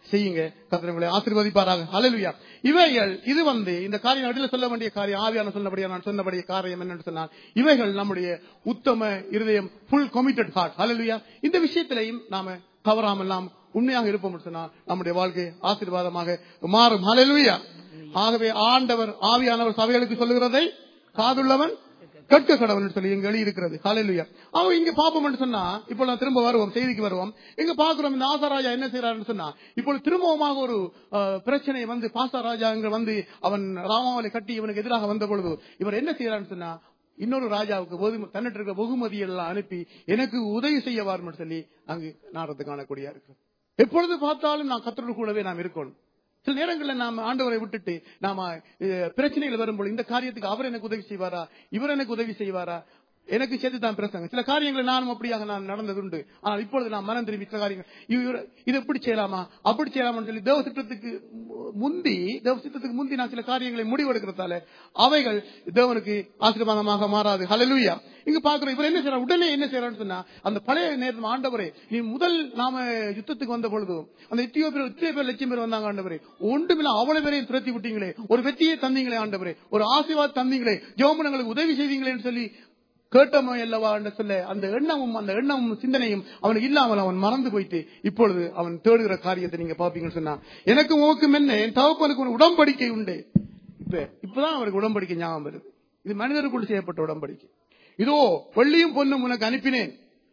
செய்யுங்க கர்த்தர் உங்களை ஆசீர்வதிப்பாராக ஹalleluya இவைகள் இது வந்து இந்த காரியம் நடுவில் சொல்ல வேண்டிய காரியம் ஆவியான சொன்னபடியா நான் சொன்னபடிய காரியம் என்னன்னு சொன்னால் இவைகள் நம்முடைய உத்தம இருதயம் ஃபுல் கமிட்டட் ஹார்ட் ஹalleluya இந்த விஷயத்திலையும் நாம தவறாமல் நாம் உண்மையாக இருப்போம் சொன்னால் நம்முடைய வாழ்க்கை ஆசீர்வாதமாக மாறும் ஹalleluya ஆகவே ஆண்டவர் ஆவியானவர் சபைகளுக்கு சொல்லுகிறதை காதுள்ளவன் கற்க கடவுள் சொல்லி இங்க எழுதி இருக்கிறது ஹalleluya அவ இங்க பாப்போம் என்று சொன்னா இப்போ நான் திரும்ப வருவோம் செய்திக்கு வருவோம் இங்க பாக்குறோம் இந்த ஆசாராஜா என்ன செய்யறாருன்னு சொன்னா இப்போ திரும்பவுமாக ஒரு அஹ், பிரச்சனை வந்து பாசாராஜா இங்க வந்து அவன் ராமாவளை கட்டி இவனுக்கு எதிராக வந்த பொழுது இவர் என்ன செய்யறாருன்னு சொன்னா இன்னொரு ராஜாவுக்கு பொது- தன்னிட்டு இருக்க வெகுமதி எல்லாம் அனுப்பி எனக்கு உதவி செய்ய வாருன்னு சொல்லி அங்கு நாடத்தை காணக்கூடியா இருக்கு எப்பொழுது பார்த்தாலும் நான் கத்தரோடு கூடவே நாம் இருக்கணும் சில நேரங்களில் நாம ஆண்டவரை விட்டுட்டு நாம அஹ், பிரச்சனைகள் வரும்போது இந்த காரியத்துக்கு அவர் எனக்கு உதவி செய்வாரா இவர் எனக்கு உதவி செய்வாரா எனக்கு சேர்த்து தான் பிரசங்க சில காரியங்களை நானும் அப்படியாக நான் நடந்ததுண்டு ஆனால் இப்பொழுது நான் மனம் திரும்பி சில காரியங்கள் இவர் இது எப்படி செய்யலாமா அப்படி செய்யலாமான்னு சொல்லி தேவ திட்டத்துக்கு முந்தி தேவ திட்டத்துக்கு முந்தி நான் சில காரியங்களை முடிவெடுக்கிறதால அவைகள் தேவனுக்கு ஆசீர்வாதமாக மாறாது ஹalleluya இங்க பாக்குறோம் இவர் என்ன செய்யறார் உடனே என்ன செய்யறான்னு சொன்னா அந்த பழைய நேரம் ஆண்டவரே நீ முதல் நாம யுத்தத்துக்கு வந்த பொழுது அந்த இத்தியோப்பியர் இத்தனை பேர் லட்சம் பேர் வந்தாங்க ஆண்டவரே ஒன்றுமில்ல அவ்வளவு பேரையும் துரத்தி விட்டீங்களே ஒரு வெற்றியை தந்தீங்களே ஆண்டவரே ஒரு ஆசீர்வாத் தந்தீங்களே ஜோமனங்களுக்கு உதவி செய்தீங்களேன்னு சொல்லி கேட்டோமோ அல்லவா என்று சொல்ல அந்த எண்ணமும் அந்த எண்ணமும் சிந்தனையும் அவனுக்கு இல்லாமல் அவன் மறந்து போயிட்டு இப்பொழுது அவன் தேடுகிற காரியத்தை நீங்க பாப்பீங்கன்னு சொன்னா எனக்கு உனக்கும் என்ன என் தகப்பனுக்கு ஒரு உடன்படிக்கை உண்டு இப்ப இப்பதான் அவருக்கு உடன்படிக்கை ஞாபகம் வருது இது மனிதருக்குள் செய்யப்பட்ட உடன்படிக்கை இதோ வெள்ளியும் பொன்னும் உனக்கு அனுப்பினேன்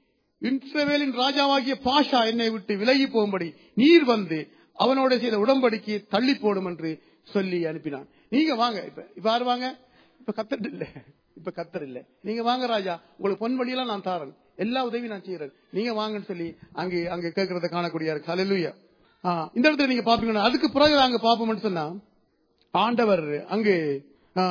இஸ்ரவேலின் ராஜாவாகிய பாஷா என்னை விட்டு விலகி போகும்படி நீர் வந்து அவனோட செய்த உடன்படிக்கையை தள்ளி போடும் என்று சொல்லி அனுப்பினான் நீங்க வாங்க இப்ப இப்ப யாரு வாங்க இப்ப கத்தர் இல்ல இப்ப கத்தர் இல்ல நீங்க வாங்க ராஜா உங்களுக்கு பொன் வழியெல்லாம் நான் தாரன் எல்லா உதவியும் நான் செய்யறேன் நீங்க வாங்கன்னு சொல்லி அங்கே அங்க கேட்கறத காணக்கூடிய இருக்கு ஹalleluya. ஆ, இந்த இடத்துல நீங்க பாப்பீங்கன்னா அதுக்கு பிறகு அங்க பாப்போம்னு சொன்னா ஆண்டவர் அங்கு ஆ,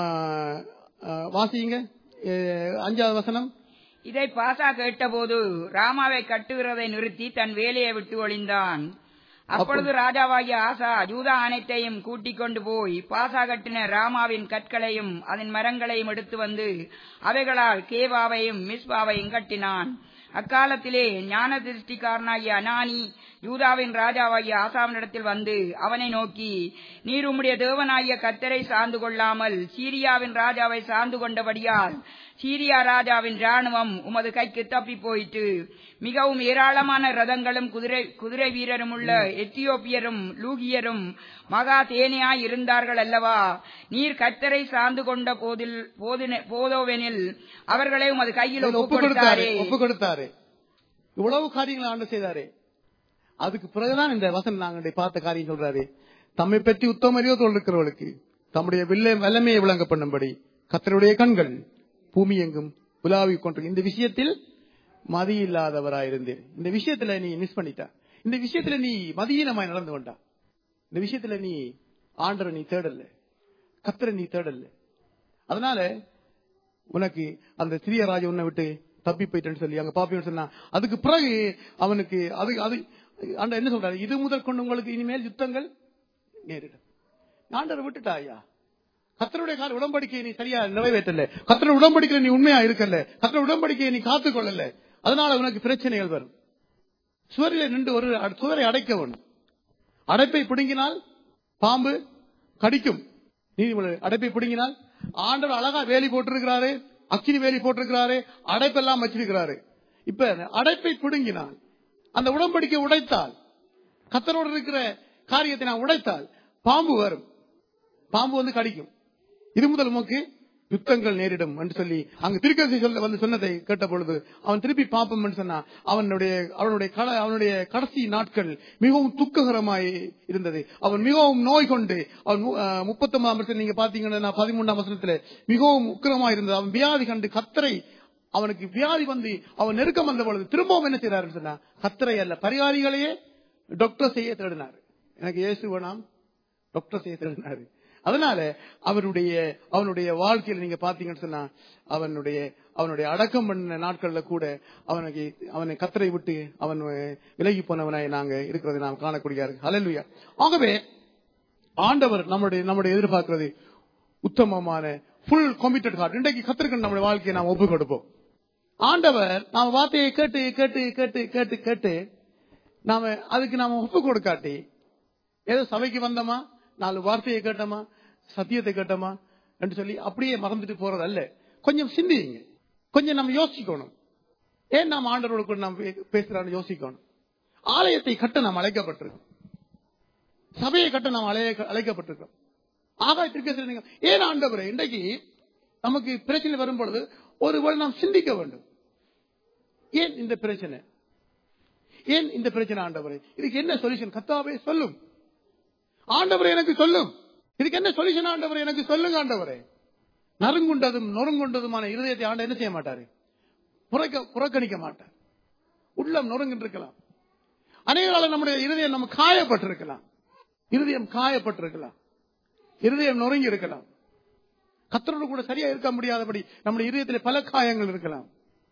ஆ, வாசிங்க ஏ, அஞ்சாவது வசனம் இதை பாசா கேட்டபோது ராமாவை கட்டுகிறதை நிறுத்தி தன் வேலையை விட்டு ஒளிந்தான் அப்பொழுது ராஜாவாகிய ஆசா யூதா அனைத்தையும் கூட்டிக் கொண்டு போய் பாசா கட்டின ராமாவின் கற்களையும் அதன் மரங்களையும் எடுத்து வந்து அவைகளால் கேவாவையும் மிஸ்பாவையும் கட்டினான் அக்காலத்திலே ஞான திருஷ்டிக்காரனாகிய அனானி யூதாவின் ராஜாவாகிய ஆசாவினிடத்தில் வந்து அவனை நோக்கி நீர் உம்முடைய தேவனாகிய கத்தரை சார்ந்து கொள்ளாமல் சீரியாவின் ராஜாவை சார்ந்து கொண்டபடியால் சீரியா ராஜாவின் ராணுவம் உமது கைக்கு தப்பி போயிற்று மிகவும் ஏராளமான ரதங்களும் குதிரை குதிரை வீரரும் உள்ள எத்தியோப்பியரும் லூகியரும் மகா தேனியாய் இருந்தார்கள் அல்லவா நீர் கத்தரை சார்ந்து கொண்ட போதில் போதின- போதோவெனில் அவர்களை உமது கையில் ஒப்பு ஒப்புக் கொடுத்தாரு கொடுத்தாரே ஒப்பு கொடுத்தாரு இவ்வளவு காரியங்களை ஆண்டு செய்தாரு அதுக்கு பிறகுதான் இந்த வசனம் நாங்க பார்த்த காரியம் சொல்றாரு தம்மை பற்றி உத்தமரியோ இருக்கிறவர்களுக்கு தம்முடைய வில்லை வல்லமையை விளங்க பண்ணும்படி கத்தருடைய கண்கள் பூமி எங்கும் உலாவிக் கொண்டு இந்த விஷயத்தில் மதி இல்லாதவராயிருந்தேன் இந்த விஷயத்துல நீ மிஸ் பண்ணிட்ட இந்த விஷயத்துல நீ மதியீனமாய் நடந்து கொண்டா இந்த விஷயத்துல நீ ஆண்டரை நீ தேடல கத்தரை நீ தேடல அதனால உனக்கு அந்த சிறிய ராஜா உன்னை விட்டு தப்பி போயிட்டேன்னு சொல்லி அங்க பாப்பின்னு சொன்னா அதுக்கு பிறகு அவனுக்கு அது அது ஆண்டவர் என்ன சொல்றாரு இது முதல் கொண்டு உங்களுக்கு இனிமேல் யுத்தங்கள் நேரிடும் ஆண்டவர் விட்டுட்டா ஐயா கத்தருடைய கால உடம்படிக்கையை நீ சரியா நிறைவேற்றல கத்தருடைய உடம்படிக்கையில நீ உண்மையா இருக்கல கத்தருடைய உடம்படிக்கையை நீ காத்துக்கொள்ளல அதனால உனக்கு பிரச்சனைகள் வரும் சுவரில் நின்று ஒரு அ- சுவரை அடைக்க வேணும் அடைப்பை பிடுங்கினால் பாம்பு கடிக்கும் நீதிமன்ற அடைப்பை பிடுங்கினால் ஆண்டவர் அழகா வேலி போட்டிருக்கிறாரு அக்கினி வேலி போட்டிருக்கிறாரு அடைப்பெல்லாம் வச்சிருக்கிறாரு இப்ப அந்த அடைப்பை பிடுங்கினால் அந்த உடன்படிக்கை உடைத்தால் கத்தரோடு இருக்கிற காரியத்தை நான் உடைத்தால் பாம்பு வரும் பாம்பு வந்து கடிக்கும் இது முதல் உமக்கு யுத்தங்கள் நேரிடும் என்று சொல்லி அங்கு திருக்கசி சொல்ல வந்து சொன்னதை கேட்ட பொழுது அவன் திருப்பி பாப்பம் என்று சொன்னா அவனுடைய அவனுடைய கட- அவனுடைய கடைசி நாட்கள் மிகவும் துக்ககரமாய் இருந்தது அவன் மிகவும் நோய் கொண்டு அவன் முப்பத்தொன்பதாம் வருஷம் நீங்க பாத்தீங்கன்னா பதிமூன்றாம் வருஷத்துல மிகவும் உக்கிரமாய் இருந்தது அவன் வியாதி கண்டு கத்தரை அவனுக்கு வியாதி வந்து அவன் நெருக்கம் வந்த பொழுது திரும்பவும் என்ன செய்யறாருன்னு சொன்னா கத்தரை அல்ல பரிகாரிகளையே டாக்டர் செய்ய தேடினார் எனக்கு இயேசு வேணாம் டாக்டர் செய்ய தேடினாரு அதனால அவருடைய அவனுடைய வாழ்க்கையில நீங்க பாத்தீங்கன்னு சொன்னா அவனுடைய அவனுடைய அடக்கம் பண்ண நாட்கள்ல கூட அவனுக்கு அவனை கத்தரை விட்டு அவன் விலகி போனவனாய் நாங்க இருக்கிறதை நாம் காணக்கூடிய ஹalleluya ஆகவே ஆண்டவர் நம்முடைய நம்முடைய எதிர்பார்க்கிறது உத்தமமான ஃபுல் கமிட்டட் ஹார்ட் இன்றைக்கு கத்திருக்க நம்முடைய வாழ்க்கையை நாம் ஒப்பு கொடுப்போம் ஆண்டவர் நாம வார்த்தையை கேட்டு கேட்டு கேட்டு கேட்டு கேட்டு நாம அதுக்கு நாம ஒப்பு கொடுக்காட்டி ஏதோ சபைக்கு வந்தோமா நாலு வார்த்தையை கேட்டோமா சத்தியத்தை கேட்டோமா என்று சொல்லி அப்படியே மறந்துட்டு போறது அல்ல கொஞ்சம் சிந்திங்க கொஞ்சம் நம்ம யோசிக்கணும் ஏன் நாம் ஆண்டவரோடு கூட நாம் பே- பேசுறான்னு யோசிக்கணும் ஆலயத்தை கட்ட நாம் அழைக்கப்பட்டிருக்கோம் சபையை கட்ட நாம் அழைய- அழைக்கப்பட்டிருக்கோம் ஆகாயத்திற்கு செல்லுங்க. ஏன் ஆண்டவரே இன்றைக்கு நமக்கு பிரச்சனை வரும் பொழுது ஒருவேளை நாம் சிந்திக்க வேண்டும் ஏன் இந்த பிரச்சனை ஏன் இந்த பிரச்சனை ஆண்டவரே இதுக்கு என்ன சொல்யூஷன் கத்தாவே சொல்லும் ஆண்டவரே எனக்கு சொல்லும் இதுக்கு என்ன சொல்யூஷன் ஆண்டவரே எனக்கு சொல்லுங்க ஆண்டவரே நறுங்குண்டதும் நொறுங்குண்டதுமான இருதயத்தை ஆண்ட என்ன செய்ய மாட்டாரு புறக்க- புறக்கணிக்க மாட்டார் உள்ளம் நொறுங்கிட்டு இருக்கலாம் அநேக காலம் நம்முடைய இருதயம் நம்ம காயப்பட்டிருக்கலாம் இருதயம் காயப்பட்டிருக்கலாம் இருதயம் நொறுங்கி இருக்கலாம் கத்தரோடு கூட சரியா இருக்க முடியாதபடி நம்முடைய இருதயத்தில் பல காயங்கள் இருக்கலாம்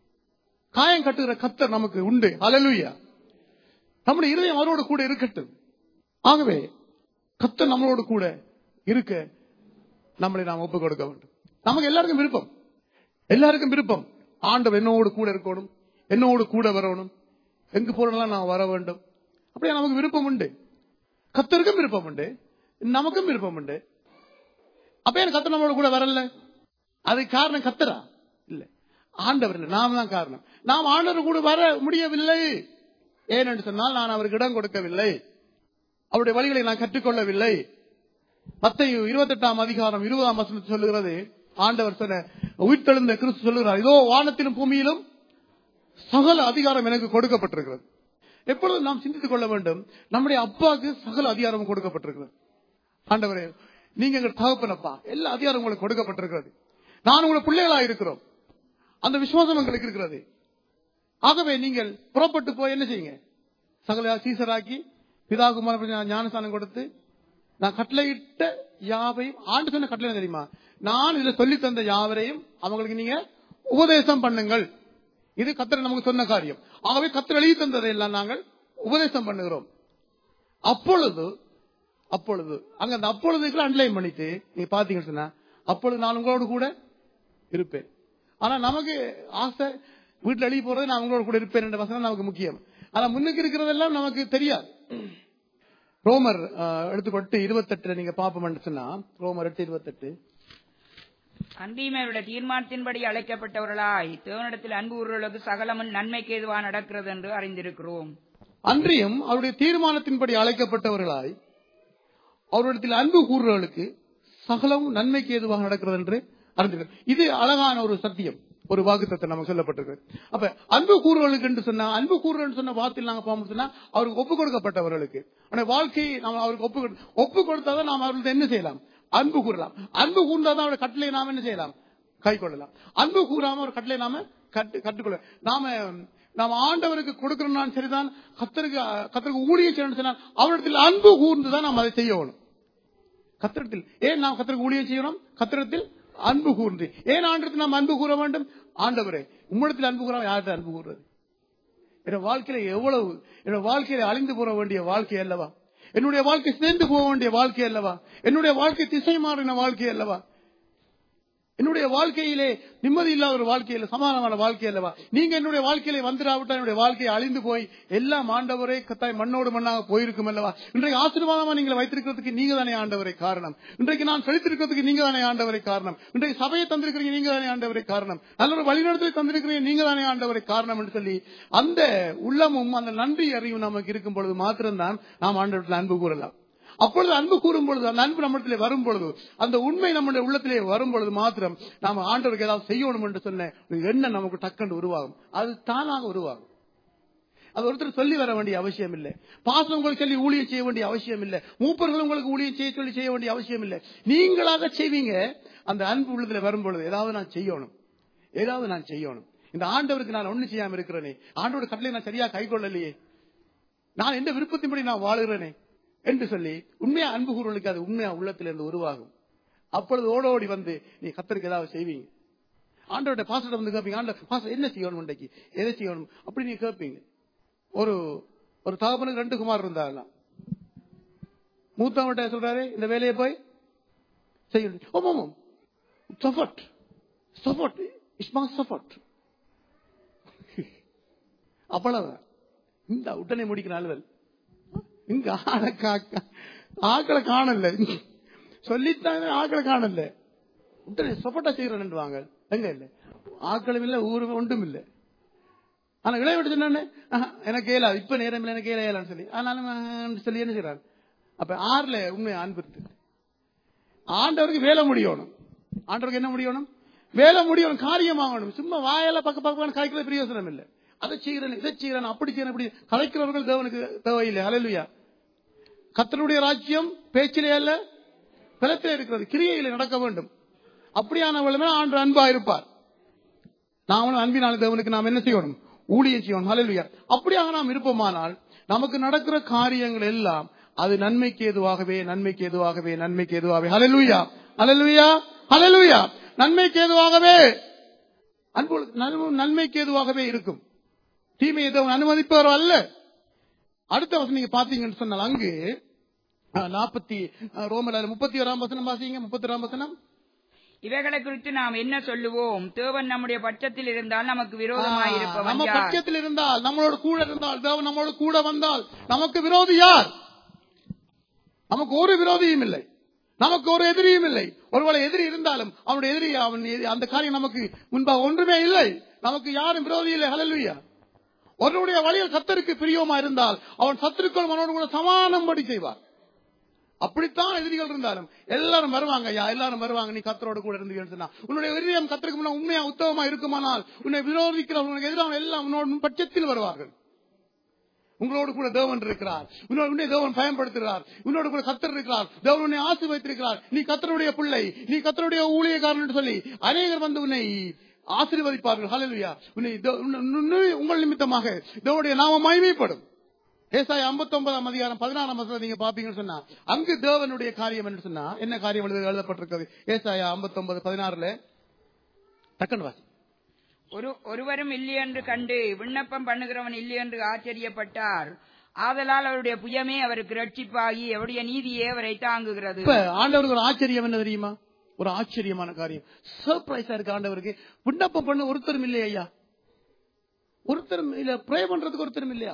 காயம் கட்டுகிற கத்தர் நமக்கு உண்டு அலலுயா நம்முடைய இருதயம் அவரோடு கூட இருக்கட்டும் ஆகவே கத்தர் நம்மளோடு கூட இருக்க நம்மளை நாம் ஒப்புக் கொடுக்க வேண்டும் நமக்கு எல்லாருக்கும் விருப்பம் எல்லாருக்கும் விருப்பம் ஆண்டவர் என்னோடு கூட இருக்கணும் என்னோடு கூட வரணும் எங்கு போறதெல்லாம் நான் வர வேண்டும் அப்படியே நமக்கு விருப்பம் உண்டு கத்தருக்கும் விருப்பம் உண்டு நமக்கும் விருப்பம் உண்டு அப்ப ஏன் கத்தர் நம்மளோட கூட வரல அது காரணம் கத்தரா இல்ல ஆண்டவர் இல்ல நாம தான் காரணம் நாம் ஆண்டவர் கூட வர முடியவில்லை ஏனென்று சொன்னால் நான் அவருக்கு இடம் கொடுக்கவில்லை அவருடைய வழிகளை நான் கற்றுக்கொள்ளவில்லை மத்தையு இருபத்தெட்டாம் அதிகாரம் இருபதாம் வசனத்தில் சொல்லுகிறது ஆண்டவர் சொன்ன உயிர்த்தெழுந்த கிறிஸ்து சொல்லுகிறார் இதோ வானத்திலும் பூமியிலும் சகல அதிகாரம் எனக்கு கொடுக்கப்பட்டிருக்கிறது எப்பொழுதும் நாம் சிந்தித்துக் கொள்ள வேண்டும் நம்முடைய அப்பாவுக்கு சகல அதிகாரம் கொடுக்கப்பட்டிருக்கிறது ஆண்டவரே நீங்க எங்க தகப்பனப்பா எல்லா அதிகாரம் உங்களுக்கு கொடுக்கப்பட்டிருக்கிறது நான் உங்களை பிள்ளைகளா இருக்கிறோம் அந்த விசுவாசம் எங்களுக்கு இருக்கிறது ஆகவே நீங்கள் புறப்பட்டு போய் என்ன செய்யுங்க சகல சீசராக்கி பிதாகுமார ஞானஸ்தானம் கொடுத்து நான் கட்டளையிட்ட யாவையும் ஆண்டு சொன்ன கட்டளை என்ன தெரியுமா நான் இதுல சொல்லி தந்த யாவரையும் அவங்களுக்கு நீங்க உபதேசம் பண்ணுங்கள் இது கத்தர் நமக்கு சொன்ன காரியம் ஆகவே கத்தர் எழுதி தந்ததை எல்லாம் நாங்கள் உபதேசம் பண்ணுகிறோம் அப்பொழுது அப்பொழுது அங்க அந்த அப்பொழுதுக்குள்ள அண்டர்லைன் பண்ணிட்டு நீங்க பாத்தீங்கன்னு சொன்னா அப்பொழுது நான் உங்களோடு கூட இருப்பேன் ஆனா நமக்கு ஆசை வீட்டுல எழுதி போறது நான் உங்களோட கூட இருப்பேன் என்ற வசனம் நமக்கு முக்கியம் ஆனா முன்னுக்கு இருக்கிறதெல்லாம் நமக்கு தெரியாது ரோமர் அஹ், எடுத்துக்கொண்டு இருபத்தெட்டுல நீங்க பாப்போம்னு சொன்னா ரோமர் எட்டு இருபத்தெட்டு அன்றியும் அவருடைய தீர்மானத்தின்படி அழைக்கப்பட்டவர்களாய் தேவனிடத்தில் அன்பு கூறுவர்களுக்கு சகலமும் நன்மைக்கு எதுவா நடக்கிறது என்று அறிந்திருக்கிறோம் அன்றியும் அவருடைய தீர்மானத்தின்படி அழைக்கப்பட்டவர்களாய் அவரிடத்தில் அன்பு கூறுறவர்களுக்கு சகலமும் நன்மைக்கு ஏதுவாக நடக்கிறது என்று அறிந்திருக்கிறோம் இது அழகான ஒரு சத்தியம் ஒரு வாக்குத்தத்தை நமக்கு சொல்லப்பட்டிருக்கு அப்ப அன்பு கூறுவர்களுக்கு என்று சொன்னா அன்பு கூறுவல் சொன்ன வார்த்தையில் நாங்க போகும் சொன்னா அவருக்கு ஒப்பு கொடுக்கப்பட்டவர்களுக்கு ஆனா வாழ்க்கையை நாம் அவருக்கு ஒப்பு கொடு- ஒப்பு கொடுத்தாதான் நாம் அவர்களுக்கு என்ன செய்யலாம் அன்பு கூறலாம் அன்பு கூர்ந்தாதான் அவருடைய கட்டளை நாம் என்ன செய்யலாம் கை கொள்ளலாம் அன்பு கூறாம ஒரு கட்டளை நாம கட்டு கட்டுக்கொள்ள நாம நாம ஆண்டவருக்கு கொடுக்கிறோம் சரிதான் கத்தருக்கு கத்தருக்கு ஊழியம் செய்யணும் சொன்னா அவரிடத்தில் அன்பு கூர்ந்துதான் நாம் அதை செய்யணும் கத்திரத்தில் ஏன் நாம் கத்திரக்கு ஊழியம் செய்யணும் கத்திரத்தில் அன்பு கூர்ந்து ஏன் ஆண்டத்தில் நாம் அன்பு கூற வேண்டும் ஆண்டவரே உம்மிடத்தில் அன்பு கூறாம யார்கிட்ட அன்பு கூறுறது என் வாழ்க்கையில எவ்வளவு என்னோட வாழ்க்கையில அழிந்து போற வேண்டிய வாழ்க்கை அல்லவா என்னுடைய வாழ்க்கை சேர்ந்து போக வேண்டிய வாழ்க்கை அல்லவா என்னுடைய வாழ்க்கை திசை மாறின வாழ்க்கை அல்லவா என்னுடைய வாழ்க்கையிலே நிம்மதி இல்லாத ஒரு வாழ்க்கையில சமாதானமான வாழ்க்கை அல்லவா நீங்க என்னுடைய வாழ்க்கையில வந்துடாவிட்டா என்னுடைய வாழ்க்கையை அழிந்து போய் எல்லாம் ஆண்டவரே கத்தாய் மண்ணோடு மண்ணாக போயிருக்கும் அல்லவா இன்றைக்கு ஆசீர்வாதமா நீங்களை வைத்திருக்கிறதுக்கு நீங்க தானே ஆண்டவரை காரணம் இன்றைக்கு நான் செலுத்திருக்கிறதுக்கு நீங்க தானே ஆண்டவரை காரணம் இன்றைக்கு சபையை தந்திருக்கிறீங்க நீங்க தானே ஆண்டவரை காரணம் நல்ல ஒரு வழிநடத்தலை தந்திருக்கிறீங்க நீங்க தானே ஆண்டவரை காரணம் என்று சொல்லி அந்த உள்ளமும் அந்த நன்றி அறிவும் நமக்கு இருக்கும் பொழுது மாத்திரம்தான் நாம் ஆண்டவரத்தில் அன்பு கூறலாம் அப்பொழுது அன்பு கூறும் பொழுது அந்த அன்பு நம்மிடத்திலே வரும் பொழுது அந்த உண்மை நம்முடைய உள்ளத்திலே வரும் பொழுது மாத்திரம் நாம் ஆண்டவருக்கு ஏதாவது செய்யணும் என்று சொன்ன ஒரு எண்ணம் நமக்கு டக்குன்னு உருவாகும் அது தானாக உருவாகும் அது ஒருத்தர் சொல்லி வர வேண்டிய அவசியம் இல்லை பாசம் உங்களுக்கு சொல்லி ஊழியம் செய்ய வேண்டிய அவசியம் இல்லை மூப்பர்கள் உங்களுக்கு ஊழியம் செய்ய சொல்லி செய்ய வேண்டிய அவசியம் இல்லை நீங்களாக செய்வீங்க அந்த அன்பு உள்ளத்துல வரும் பொழுது ஏதாவது நான் செய்யணும் ஏதாவது நான் செய்யணும் இந்த ஆண்டவருக்கு நான் ஒண்ணு செய்யாம இருக்கிறேனே ஆண்டோட கட்டளை நான் சரியா கை கொள்ளலையே நான் எந்த விருப்பத்தின்படி நான் வாழுகிறேனே என்று சொல்லி உண்மையா அன்பு கூறுவர்களுக்கு அது உண்மையா உள்ளத்திலிருந்து உருவாகும் அப்பொழுது ஓடோடி வந்து நீ கத்தருக்கு ஏதாவது செய்வீங்க ஆண்டோட பாஸ்டர் வந்து கேட்பீங்க ஆண்ட பாஸ்டர் என்ன செய்யணும் இன்றைக்கு எதை செய்யணும் அப்படி நீங்க கேட்பீங்க ஒரு ஒரு தகப்பனுக்கு ரெண்டு குமார் இருந்தாங்களாம் மூத்தவன்கிட்ட சொல்றாரு இந்த வேலையை போய் செய்யணும் ஓமாம் சஃபட் சஃபட் இஸ்மா சஃபட் அவ்வளவுதான் இந்த உடனே முடிக்கிற அலுவல் இங்க ஆட காக்கா ஆக்களை காணல சொல்லித்தாங்க ஆக்களை காணல உடனே சொப்பட்டா செய்யறேன் வாங்க எங்க இல்ல ஆக்களும் இல்ல ஊரும் ஒன்றும் இல்ல ஆனா இளையவிட்டு சொன்ன எனக்கு ஏலா இப்ப நேரம் இல்ல எனக்கு ஏலா ஏலான்னு சொல்லி ஆனாலும் ஆஹ் சொல்லி என்ன செய்யறாரு அப்ப ஆறுல உண்மை அன்பு இருக்கு ஆண்டவருக்கு வேலை முடியணும் ஆண்டவருக்கு என்ன முடியணும் வேலை முடியணும் காரியமாகணும் சும்மா வாயால பக்க பக்கம் கலைக்கிற பிரயோசனம் இல்லை அதை செய்கிறேன் இதை செய்கிறேன் அப்படி செய்யறேன் அப்படி கலைக்கிறவர்கள் தேவனுக்கு தேவையில்லை ஹalleluya கத்தருடைய ராஜ்யம் பேச்சிலே அல்ல பலத்திலே இருக்கிறது கிரியையில நடக்க வேண்டும் அப்படியானவர்களுமே ஆண்டு அன்பா இருப்பார் நாமளும் அன்பினால் தேவனுக்கு நாம் என்ன செய்யணும் ஊழியம் செய்யணும் ஹalleluya அப்படியாக நாம் இருப்போமானால் நமக்கு நடக்கிற காரியங்கள் எல்லாம் அது நன்மைக்கு ஏதுவாகவே நன்மைக்கு ஏதுவாகவே நன்மைக்கு ஏதுவாகவே ஹalleluya ஹalleluya ஹalleluya நன்மைக்கு ஏதுவாகவே அன்பு நன்மை- நன்மைக்கு ஏதுவாகவே இருக்கும் தீமை எதுவும் அனுமதிப்பவர் அல்ல அடுத்த வசனம் நீங்க பாத்தீங்கன்னு சொன்னால் அங்கு நாற்பத்தி ரோமல முப்பத்தி ஓராம் வசனம் வாசிங்க முப்பத்தி ஓராம் வசனம் இவைகளை குறித்து நாம் என்ன சொல்லுவோம் தேவன் நம்முடைய பட்சத்தில் இருந்தால் நமக்கு விரோதமாய் நம்ம இருப்பவன் யார் பட்சத்தில் இருந்தால் நம்மளோட கூட இருந்தால் தேவன் நம்மளோட கூட வந்தால் நமக்கு விரோதி யார் நமக்கு ஒரு விரோதியும் இல்லை நமக்கு ஒரு எதிரியும் இல்லை ஒருவேளை எதிரி இருந்தாலும் அவனுடைய எதிரி அவன் எதி- அந்த காரியம் நமக்கு முன்பாக ஒன்றுமே இல்லை நமக்கு யாரும் விரோதி இல்லை ஹalleluya ஒருவனுடைய வழியில் சத்தருக்கு பிரியமா இருந்தால் அவன் சத்துருக்கள் அவனோடு கூட சமானம் படி செய்வார் அப்படித்தான் எதிரிகள் இருந்தாலும் எல்லாரும் வருவாங்க ஐயா எல்லாரும் வருவாங்க நீ கத்தரோடு கூட இருந்து சொன்னா உன்னுடைய விரியம் கத்தருக்கு முன்ன உண்மையா உத்தமமா இருக்குமானால் உன்னை விரோதிக்கிற உனக்கு எதிரான எல்லாம் உன்னோட பட்சத்தில் வருவார்கள் உங்களோடு கூட தேவன் இருக்கிறார் உன்னோடு உன்னை தேவன் பயன்படுத்துகிறார் உன்னோடு கூட கத்தர் இருக்கிறார் தேவன் உன்னை ஆசீர்வதித்திருக்கிறார் நீ கத்தருடைய பிள்ளை நீ கத்தருடைய ஊழியக்காரன் என்று சொல்லி அநேகர் வந்து உன்னை ஆசீர்வதிப்பார்கள் ஹalleluya உன்னை தே- உன்னை- உன்னை உங்கள் நிமித்தமாக தேவனுடைய நாமம் மகிமைப்படும் ஏசாய 59 அதிகாரம் பதினாறாம் வசனம் நீங்க பாப்பீங்கன்னு சொன்னா அங்கு தேவனுடைய காரியம் என்று சொன்னா என்ன காரியம் எழுத எழுதப்பட்டிருக்கிறது ஏசாயா 59 பதினாறுல டக்குன்னு வாசி ஒரு ஒருவரும் இல்லையென்று கண்டு விண்ணப்பம் பண்ணுகிறவன் இல்லையென்று ஆச்சரியப்பட்டார் ஆதலால் அவருடைய புயமே அவருக்கு ரட்சிப்பாகி அவருடைய நீதியே அவரை தாங்குகிறது இப்ப ஆண்டவருக்கு ஒரு ஆச்சரியம் என்ன தெரியுமா ஒரு ஆச்சரியமான காரியம் சர்ப்ரைஸா இருக்கு ஆண்டவருக்கு விண்ணப்பம் பண்ண ஒருத்தரும் இல்லையா ஐயா ஒருத்தரும் இல்ல ப்ரே பண்றதுக்கு ஒருத்தரும் இல்லையா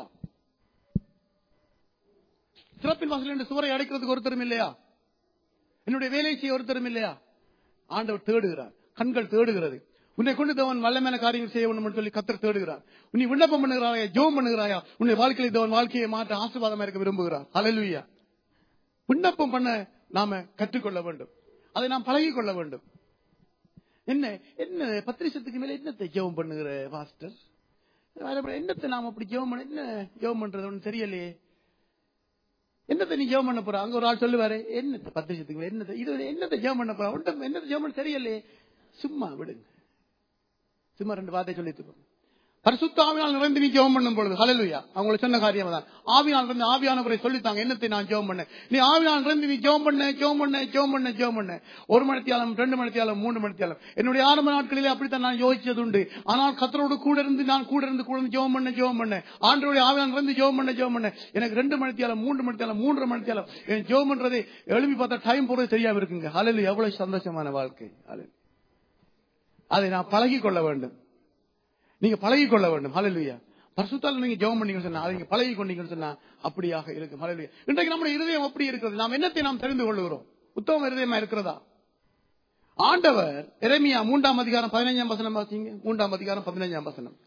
சிறப்பின் வாசல் என்று சுவரை அடைக்கிறதுக்கு ஒருத்தரும் இல்லையா என்னுடைய வேலை செய்ய ஒருத்தரும் இல்லையா ஆண்டவர் தேடுகிறார் கண்கள் தேடுகிறது உன்னை கொண்டு தேவன் வல்லமையான காரியம் செய்ய வேண்டும் சொல்லி கத்தர் தேடுகிறார் உன்னை விண்ணப்பம் பண்ணுகிறாயா ஜோம் பண்ணுகிறாயா உன்னை வாழ்க்கையில் தேவன் வாழ்க்கையை மாற்ற ஆசீர்வாதமா இருக்க விரும்புகிறார் ஹalleluya விண்ணப்பம் பண்ண நாம கற்றுக்கொள்ள வேண்டும் அதை நாம் பழகிக் கொள்ள வேண்டும் என்ன என்ன பத்திரிசத்துக்கு மேல என்னத்தை ஜெபம் பண்ணுகிற பாஸ்டர் என்னத்தை நாம அப்படி ஜெபம் பண்ண என்ன ஜெபம் பண்றது ஒண்ணு தெரியலையே என்னத்தை நீ ஜெபம் பண்ண போற அங்க ஒரு ஆள் சொல்லுவாரு என்னத்தை பத்திரிசத்துக்கு மேல என்னத்தை இது என்னத்தை ஜெபம் பண்ண போற ஒன்றும் என்னத்தை ஜெபம் பண்ண தெரியலையே சும்மா விடுங்க சும்மா ரெண்டு வார்த்தை சொல்லிட்டு பரிசுத்த ஆவியால் நிறைந்து நீ ஜெபம் பண்ணும் பொழுது ஹalleluya அவங்களுக்கு சொன்ன காரியம் தான் ஆவியால் நிறைந்து ஆவியானவரை சொல்லித்தாங்க என்னத்தை நான் ஜெபம் பண்ண நீ ஆவியால் நிறைந்து நீ ஜெபம் பண்ண ஜெபம் பண்ண ஜெபம் பண்ண ஜெபம் பண்ண ஒரு மணித்தியாலம் ரெண்டு மணித்தியாலம் மூணு மணித்தியாலம் என்னுடைய ஆரம்ப நாட்களிலே அப்படித்தான் நான் யோசிச்சது உண்டு ஆனால் கத்தரோடு கூட இருந்து நான் கூட இருந்து கூட இருந்து ஜெபம் பண்ண ஜெபம் பண்ண ஆண்டோடைய ஆவியால் நிறைந்து ஜெபம் பண்ண ஜெபம் பண்ண எனக்கு ரெண்டு மணித்தியாலம் மூன்று மணித்தியாலம் மூன்று மணித்தியாலம் என் ஜெபம் பண்றதை எழுப்பி பார்த்தா டைம் போறது தெரியாம இருக்குங்க ஹalleluya எவ்வளவு சந்தோஷமான வாழ்க்கை ஹalleluya அதை நான் பழகிக் கொள்ள வேண்டும் நீங்க பழகிக் கொள்ள வேண்டும் ஹalleluya பரிசுத்தால் நீங்க ஜெபம் பண்ணீங்கன்னு சொன்னா அதை நீங்க பழகி கொண்டீங்கன்னு சொன்னா அப்படியாக இருக்கும் ஹalleluya இன்றைக்கு நம்முடைய இருதயம் அப்படி இருக்கிறது நாம் என்னத்தை நாம் தெரிந்து கொள்கிறோம் உத்தம இருதயமா இருக்கிறதா ஆண்டவர் எரேமியா மூன்றாம் அதிகாரம் பதினைஞ்சாம் வசனம் வாசிங்க மூன்றாம் அதிகாரம் பதினைஞ்சாம் வசனம்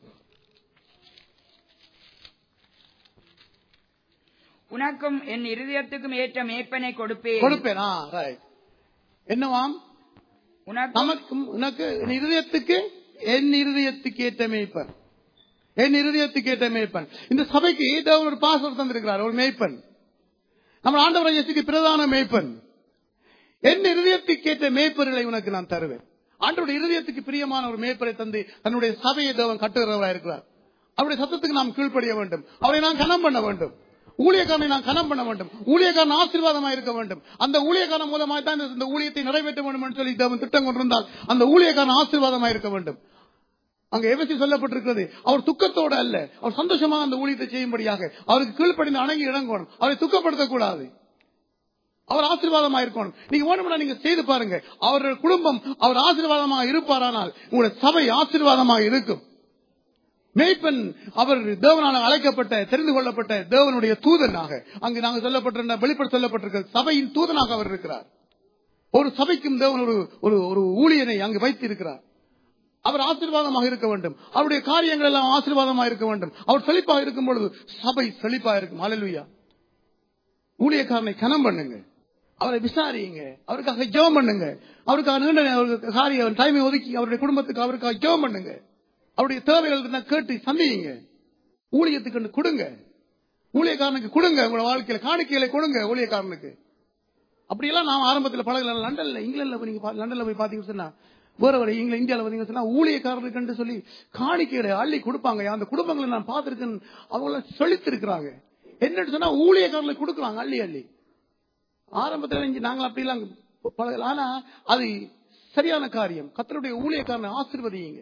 உனக்கும் என் இருதயத்துக்கும் ஏற்ற மேய்ப்பனை கொடுப்பேன் கொடுப்பேன் ஆ, right. என்னவாம் உனக்கும் நமக்கும் உனக்கு என் இருதயத்துக்கு என் இருதயத்துக்கு ஏற்ற மேய்ப்பன் என் இருதயத்துக்கு ஏற்ற மேய்ப்பன் இந்த சபைக்கு தேவன் ஒரு பாசம் தந்திருக்கிறார் ஒரு மேய்ப்பன் நம்ம ஆண்டவர் இயேசுக்கு பிரதான மேய்ப்பன் என் இருதயத்துக்கு ஏற்ற மேய்ப்பர்களை உனக்கு நான் தருவேன் ஆண்டவருடைய இருதயத்துக்கு பிரியமான ஒரு மேய்ப்பரை தந்து தன்னுடைய சபையை தேவன் கட்டுகிறவராக இருக்கிறார் அவருடைய சத்தத்துக்கு நாம் கீழ்ப்படிய வேண்டும் அவரை நாம் கனம் பண்ண வேண்டும் ஊழியக்காரனை நாம் கனம் பண்ண வேண்டும் ஊழியக்காரன் ஆசீர்வாதமாக இருக்க வேண்டும் அந்த ஊழியக்காரன் மூலமாக தான் இந்த- இந்த ஊழியத்தை நிறைவேற்ற வேண்டும் என்று சொல்லி தேவன் திட்டம் கொண்டிருந்தால் அந்த ஊழியக்காரன் ஆசீர்வாதமாக இருக்க வேண்டும் அங்க எவசி சொல்லப்பட்டிருக்கிறது அவர் துக்கத்தோட அல்ல அவர் சந்தோஷமாக அந்த ஊழியத்தை செய்யும்படியாக அவருக்கு கீழ்ப்படிந்து அணங்கி இறங்கணும் அவரை துக்கப்படுத்தக்கூடாது அவர் ஆசீர்வாதமாக இருக்கணும் நீங்க வேணும்னா நீங்க செய்து பாருங்க அவருடைய குடும்பம் அவர் ஆசீர்வாதமாக இருப்பாரானால் உங்களுடைய சபை ஆசீர்வாதமாக இருக்கும் மேய்ப்பன் அவர் தேவனால் அழைக்கப்பட்ட தெரிந்து கொள்ளப்பட்ட தேவனுடைய தூதனாக அங்கு நாங்கள் சொல்லப்பட்டிருந்த வெளிப்பட சொல்லப்பட்டிருக்க சபையின் தூதனாக அவர் இருக்கிறார் ஒரு சபைக்கும் தேவன் ஒரு ஒரு ஒரு ஊழியனை அங்கு வைத்து இருக்கிறார் அவர் ஆசீர்வாதமாக இருக்க வேண்டும் அவருடைய காரியங்கள் எல்லாம் ஆசீர்வாதமாக இருக்க வேண்டும் அவர் செழிப்பாக இருக்கும் பொழுது சபை செழிப்பாக இருக்கும் அலலுயா ஊழியக்காரனை கனம் பண்ணுங்க அவரை விசாரியுங்க அவருக்காக ஜெபம் பண்ணுங்க அவருக்காக நீண்ட அவருக்கு காரியம் டைமை ஒதுக்கி அவருடைய குடும்பத்துக்கு அவருக்காக ஜெபம் பண்ணுங்க அவருடைய தேவைகள் இருந்தா கேட்டு சந்தியுங்க ஊழியத்துக்கு கொடுங்க ஊழியக்காரனுக்கு கொடுங்க உங்களோட வாழ்க்கையில காணிக்கையில கொடுங்க ஊழியக்காரனுக்கு அப்படியெல்லாம் நான் ஆரம்பத்தில் பழகல லண்டன்ல இங்கிலாந்துல போய் நீங்க பா- லண்டன்ல போய் பாத்தீங்கன்னு சொன்னா வேற வேற இங்கிலாந்து இந்தியாவில் பாத்தீங்கன்னு சொன்னா ஊழியக்காரனுக்கு சொல்லி காணிக்கைகளை அள்ளி கொடுப்பாங்க அந்த குடும்பங்களை நான் பார்த்திருக்கேன் அவங்க செழித்திருக்கிறாங்க என்னன்னு சொன்னா ஊழியக்காரர்களுக்கு கொடுக்குறாங்க அள்ளி அள்ளி ஆரம்பத்தில் இங்க நாங்கள் அப்படிலாம் பழகல ஆனா அது சரியான காரியம் கத்தருடைய ஊழியக்காரனை ஆசீர்வதிங்க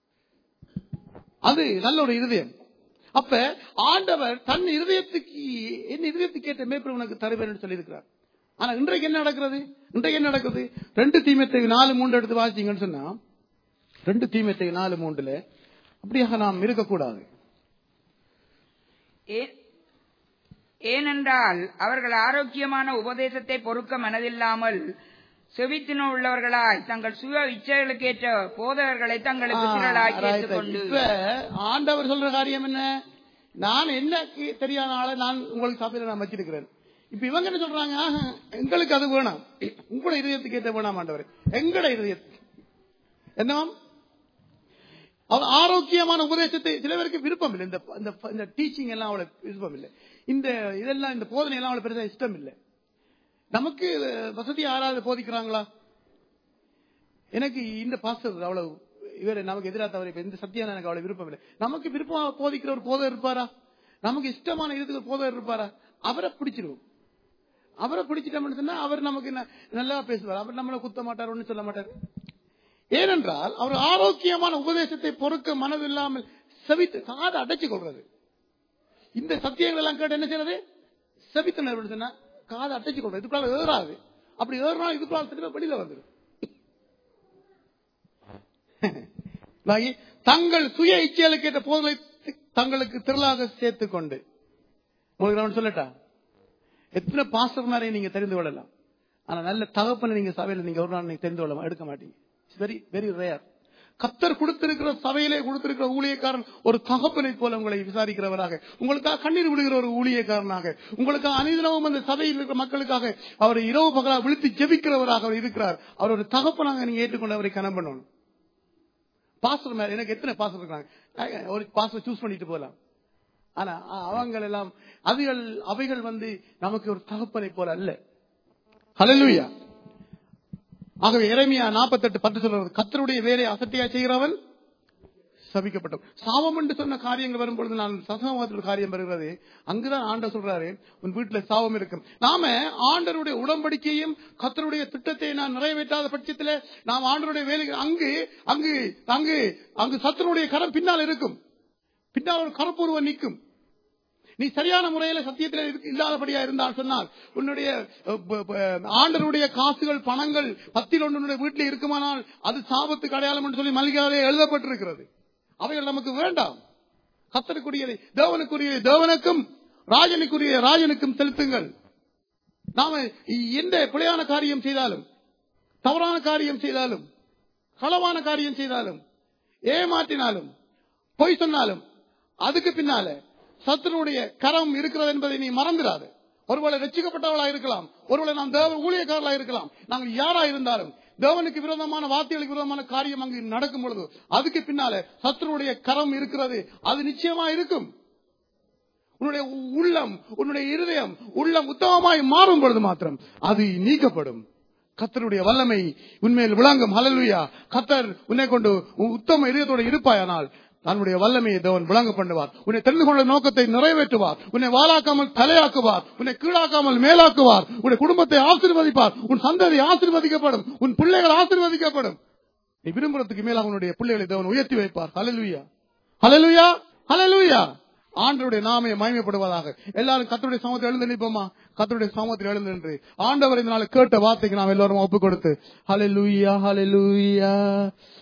அது நல்ல ஒரு இருதயம் அப்ப ஆண்டவர் தன் இருதயத்துக்கு என் இருதயத்துக்கு ஏற்ற மேற்கொள் உனக்கு தருவேன் சொல்லி இருக்கிறார் ஆனா இன்றைக்கு என்ன நடக்கிறது இன்றைக்கு என்ன நடக்குது ரெண்டு தீமத்தை நாலு மூன்று எடுத்து வாசிங்கன்னு சொன்னா ரெண்டு தீமத்தை நாலு மூன்றுல அப்படியாக நாம் இருக்கக்கூடாது ஏ- ஏனென்றால் அவர்கள் ஆரோக்கியமான உபதேசத்தை பொறுக்க மனதில்லாமல் செவித்தின உள்ளவர்களாய் தங்கள் சுய இச்சைகளுக்கேற்ற போதகர்களை தங்களுக்கு திரளாக்கி ஆ, right. ஏற்றுக்கொண்டு இப்ப ஆண்டவர் சொல்ற காரியம் என்ன நான் என்ன கி- தெரியாத ஆளை நான் உங்களுக்கு சபையில நான் வச்சிருக்கிறேன் இப்ப இவங்க என்ன சொல்றாங்க ஆஹா, எங்களுக்கு அது வேணாம் உங்களோட இதயத்துக்கு ஏற்ற வேணாம் ஆண்டவர் எங்கட இதயத்துக்கு என்ன அவர் ஆரோக்கியமான உபதேசத்தை சில பேருக்கு விருப்பம் இல்லை இந்த இந்த இந்த டீச்சிங் எல்லாம் அவளுக்கு விருப்பம் இல்லை இந்த இதெல்லாம் இந்த போதனை எல்லாம் அவளுக்கு பெருசா இஷ்டம் இல்லை நமக்கு வசதி யாராவது போதிக்கிறாங்களா எனக்கு இந்த பாஸ்டர் அவ்வளவு இவர் நமக்கு எதிராக தவிர இப்ப இந்த சத்தியான எனக்கு அவ்வளவு விருப்பம் இல்லை நமக்கு விருப்பமா போதிக்கிற ஒரு போதர் இருப்பாரா நமக்கு இஷ்டமான இதுக்கு ஒரு போதர் இருப்பாரா அவரை பிடிச்சிருவோம் அவரை பிடிச்சிட்டோம்னு சொன்னா அவர் நமக்கு என்ன- நல்லா பேசுவார் அவர் நம்மளை குத்த மாட்டார் ஒன்னும் சொல்ல மாட்டார் ஏனென்றால் அவர் ஆரோக்கியமான உபதேசத்தை பொறுக்க மனதில்லாமல் செவித்து காதை அடைச்சு கொள்றது இந்த சத்தியங்கள் எல்லாம் கேட்டு என்ன செய்யறது செவித்தனர் சொன்னா காதை அடைச்சு கொள்றது இதுக்குள்ள ஏறாது அப்படி ஏறினா இதுக்குள்ள திரும்ப வெளியில வந்துடும் ஆகி, தங்கள் சுய இச்சைகளுக்கு ஏற்ற போதலை தங்களுக்கு திரளாக சேர்த்துக் கொண்டு உங்களுக்கு நான் சொல்லட்டா எத்தனை பாஸ்டர்மாரை நீங்க தெரிந்து கொள்ளலாம் ஆனா நல்ல தகப்பனை நீங்க சபையில நீங்க ஒரு நாள் நீங்க தெரிந்து கொள்ள எடுக்க மாட்டீங்க வெரி வெரி ரேர் கத்தர் கொடுத்திருக்கிற சபையிலே கொடுத்திருக்கிற ஊழியக்காரன் ஒரு தகப்பனை போல உங்களை விசாரிக்கிறவராக உங்களுக்காக கண்ணீர் விடுகிற ஒரு ஊழியக்காரனாக உங்களுக்காக அனிதனமும் அந்த சபையில் இருக்கிற மக்களுக்காக அவர் இரவு பகலாக விழித்து ஜெபிக்கிறவராக அவர் இருக்கிறார் அவர் ஒரு தகப்பனாக நீங்க ஏற்றுக்கொண்டு அவரை கனம் பண்ணணும் பாஸ்டர் மேல எனக்கு எத்தனை பாஸ்டர் இருக்காங்க ஒரு பாஸ்டர் சூஸ் பண்ணிட்டு போலாம் ஆனா அவங்க எல்லாம் அவைகள் அவைகள் வந்து நமக்கு ஒரு தகப்பனை போல அல்ல ஹalleluya ஆகவே இறைமையா நாற்பத்தெட்டு பத்து சொல்றது கத்தருடைய வேலையை அசட்டையா செய்கிறவன் சபிக்கப்பட்டவன் சாபம் என்று சொன்ன காரியங்கள் வரும்பொழுது நான் சசமத்தில் காரியம் வருகிறது அங்குதான் ஆண்டர் சொல்றாரு உன் வீட்டுல சாபம் இருக்கும் நாம ஆண்டருடைய உடன்படிக்கையும் கத்தருடைய திட்டத்தை நான் நிறைவேற்றாத பட்சத்துல நாம் ஆண்டருடைய வேலை அங்கு அங்கு அங்கு அங்கு சத்தருடைய கரம் பின்னால் இருக்கும் பின்னால் ஒரு கரப்பூர்வம் நிற்கும் நீ சரியான முறையில சத்தியத்தில் இருக்கு- இல்லாதபடியா இருந்தால் சொன்னால் உன்னுடைய அஹ், ப- ப- ஆண்டருடைய காசுகள் பணங்கள் பத்தில் ஒன்றுடைய வீட்டில் இருக்குமானால் அது சாபத்துக்கு அடையாளம் என்று சொல்லி மல்லிகாவே எழுதப்பட்டிருக்கிறது அவைகள் நமக்கு வேண்டாம் கத்தருக்குரியதை தேவனுக்குரியதை தேவனுக்கும் ராஜனுக்குரிய ராஜனுக்கும் செலுத்துங்கள் நாம எந்த பிழையான காரியம் செய்தாலும் தவறான காரியம் செய்தாலும் களவான காரியம் செய்தாலும் ஏமாற்றினாலும் பொய் சொன்னாலும் அதுக்கு பின்னால சத்துருடைய கரம் இருக்கிறது என்பதை நீ மறந்துடாது ஒருவேளை ரட்சிக்கப்பட்டவளா இருக்கலாம் ஒருவேளை நாம் தேவ ஊழியக்காரலா இருக்கலாம் நாங்கள் யாரா இருந்தாலும் தேவனுக்கு விரோதமான வார்த்தைகளுக்கு விரோதமான காரியம் அங்கு நடக்கும் பொழுது அதுக்கு பின்னால சத்துருடைய கரம் இருக்கிறது அது நிச்சயமா இருக்கும் உன்னுடைய உள்ளம் உன்னுடைய இருதயம் உள்ளம் உத்தமமாய் மாறும் பொழுது மாத்திரம் அது நீக்கப்படும் கத்தருடைய வல்லமை உண்மையில் விளங்கும் ஹalleluya கத்தர் உன்னை கொண்டு உன் உத்தம இதயத்தோடு இருப்பாயானால் தன்னுடைய வல்லமையை தேவன் விளங்க பண்ணுவார் உன்னை தெரிந்து கொண்ட நோக்கத்தை நிறைவேற்றுவார் உன்னை வாழாக்காமல் தலையாக்குவார் உன்னை கீழாக்காமல் மேலாக்குவார் உன்னை குடும்பத்தை ஆசீர்வதிப்பார் உன் சந்ததி ஆசீர்வதிக்கப்படும் உன் பிள்ளைகள் ஆசீர்வதிக்கப்படும் நீ விரும்புறதுக்கு மேலாக உன்னுடைய பிள்ளைகளை தேவன் உயர்த்தி வைப்பார் ஹalleluya ஹalleluya ஹalleluya ஆண்டவருடைய நாமையை மகிமைப்படுவதாக எல்லாரும் கத்தருடைய சமூகத்தில் எழுந்து நிற்போமா கத்தருடைய சமூகத்தில் எழுந்து நின்று ஆண்டவர் இந்த நாள் கேட்ட வார்த்தைக்கு நாம் எல்லாரும் ஒப்பு கொடுத்து ஹalleluya ஹalleluya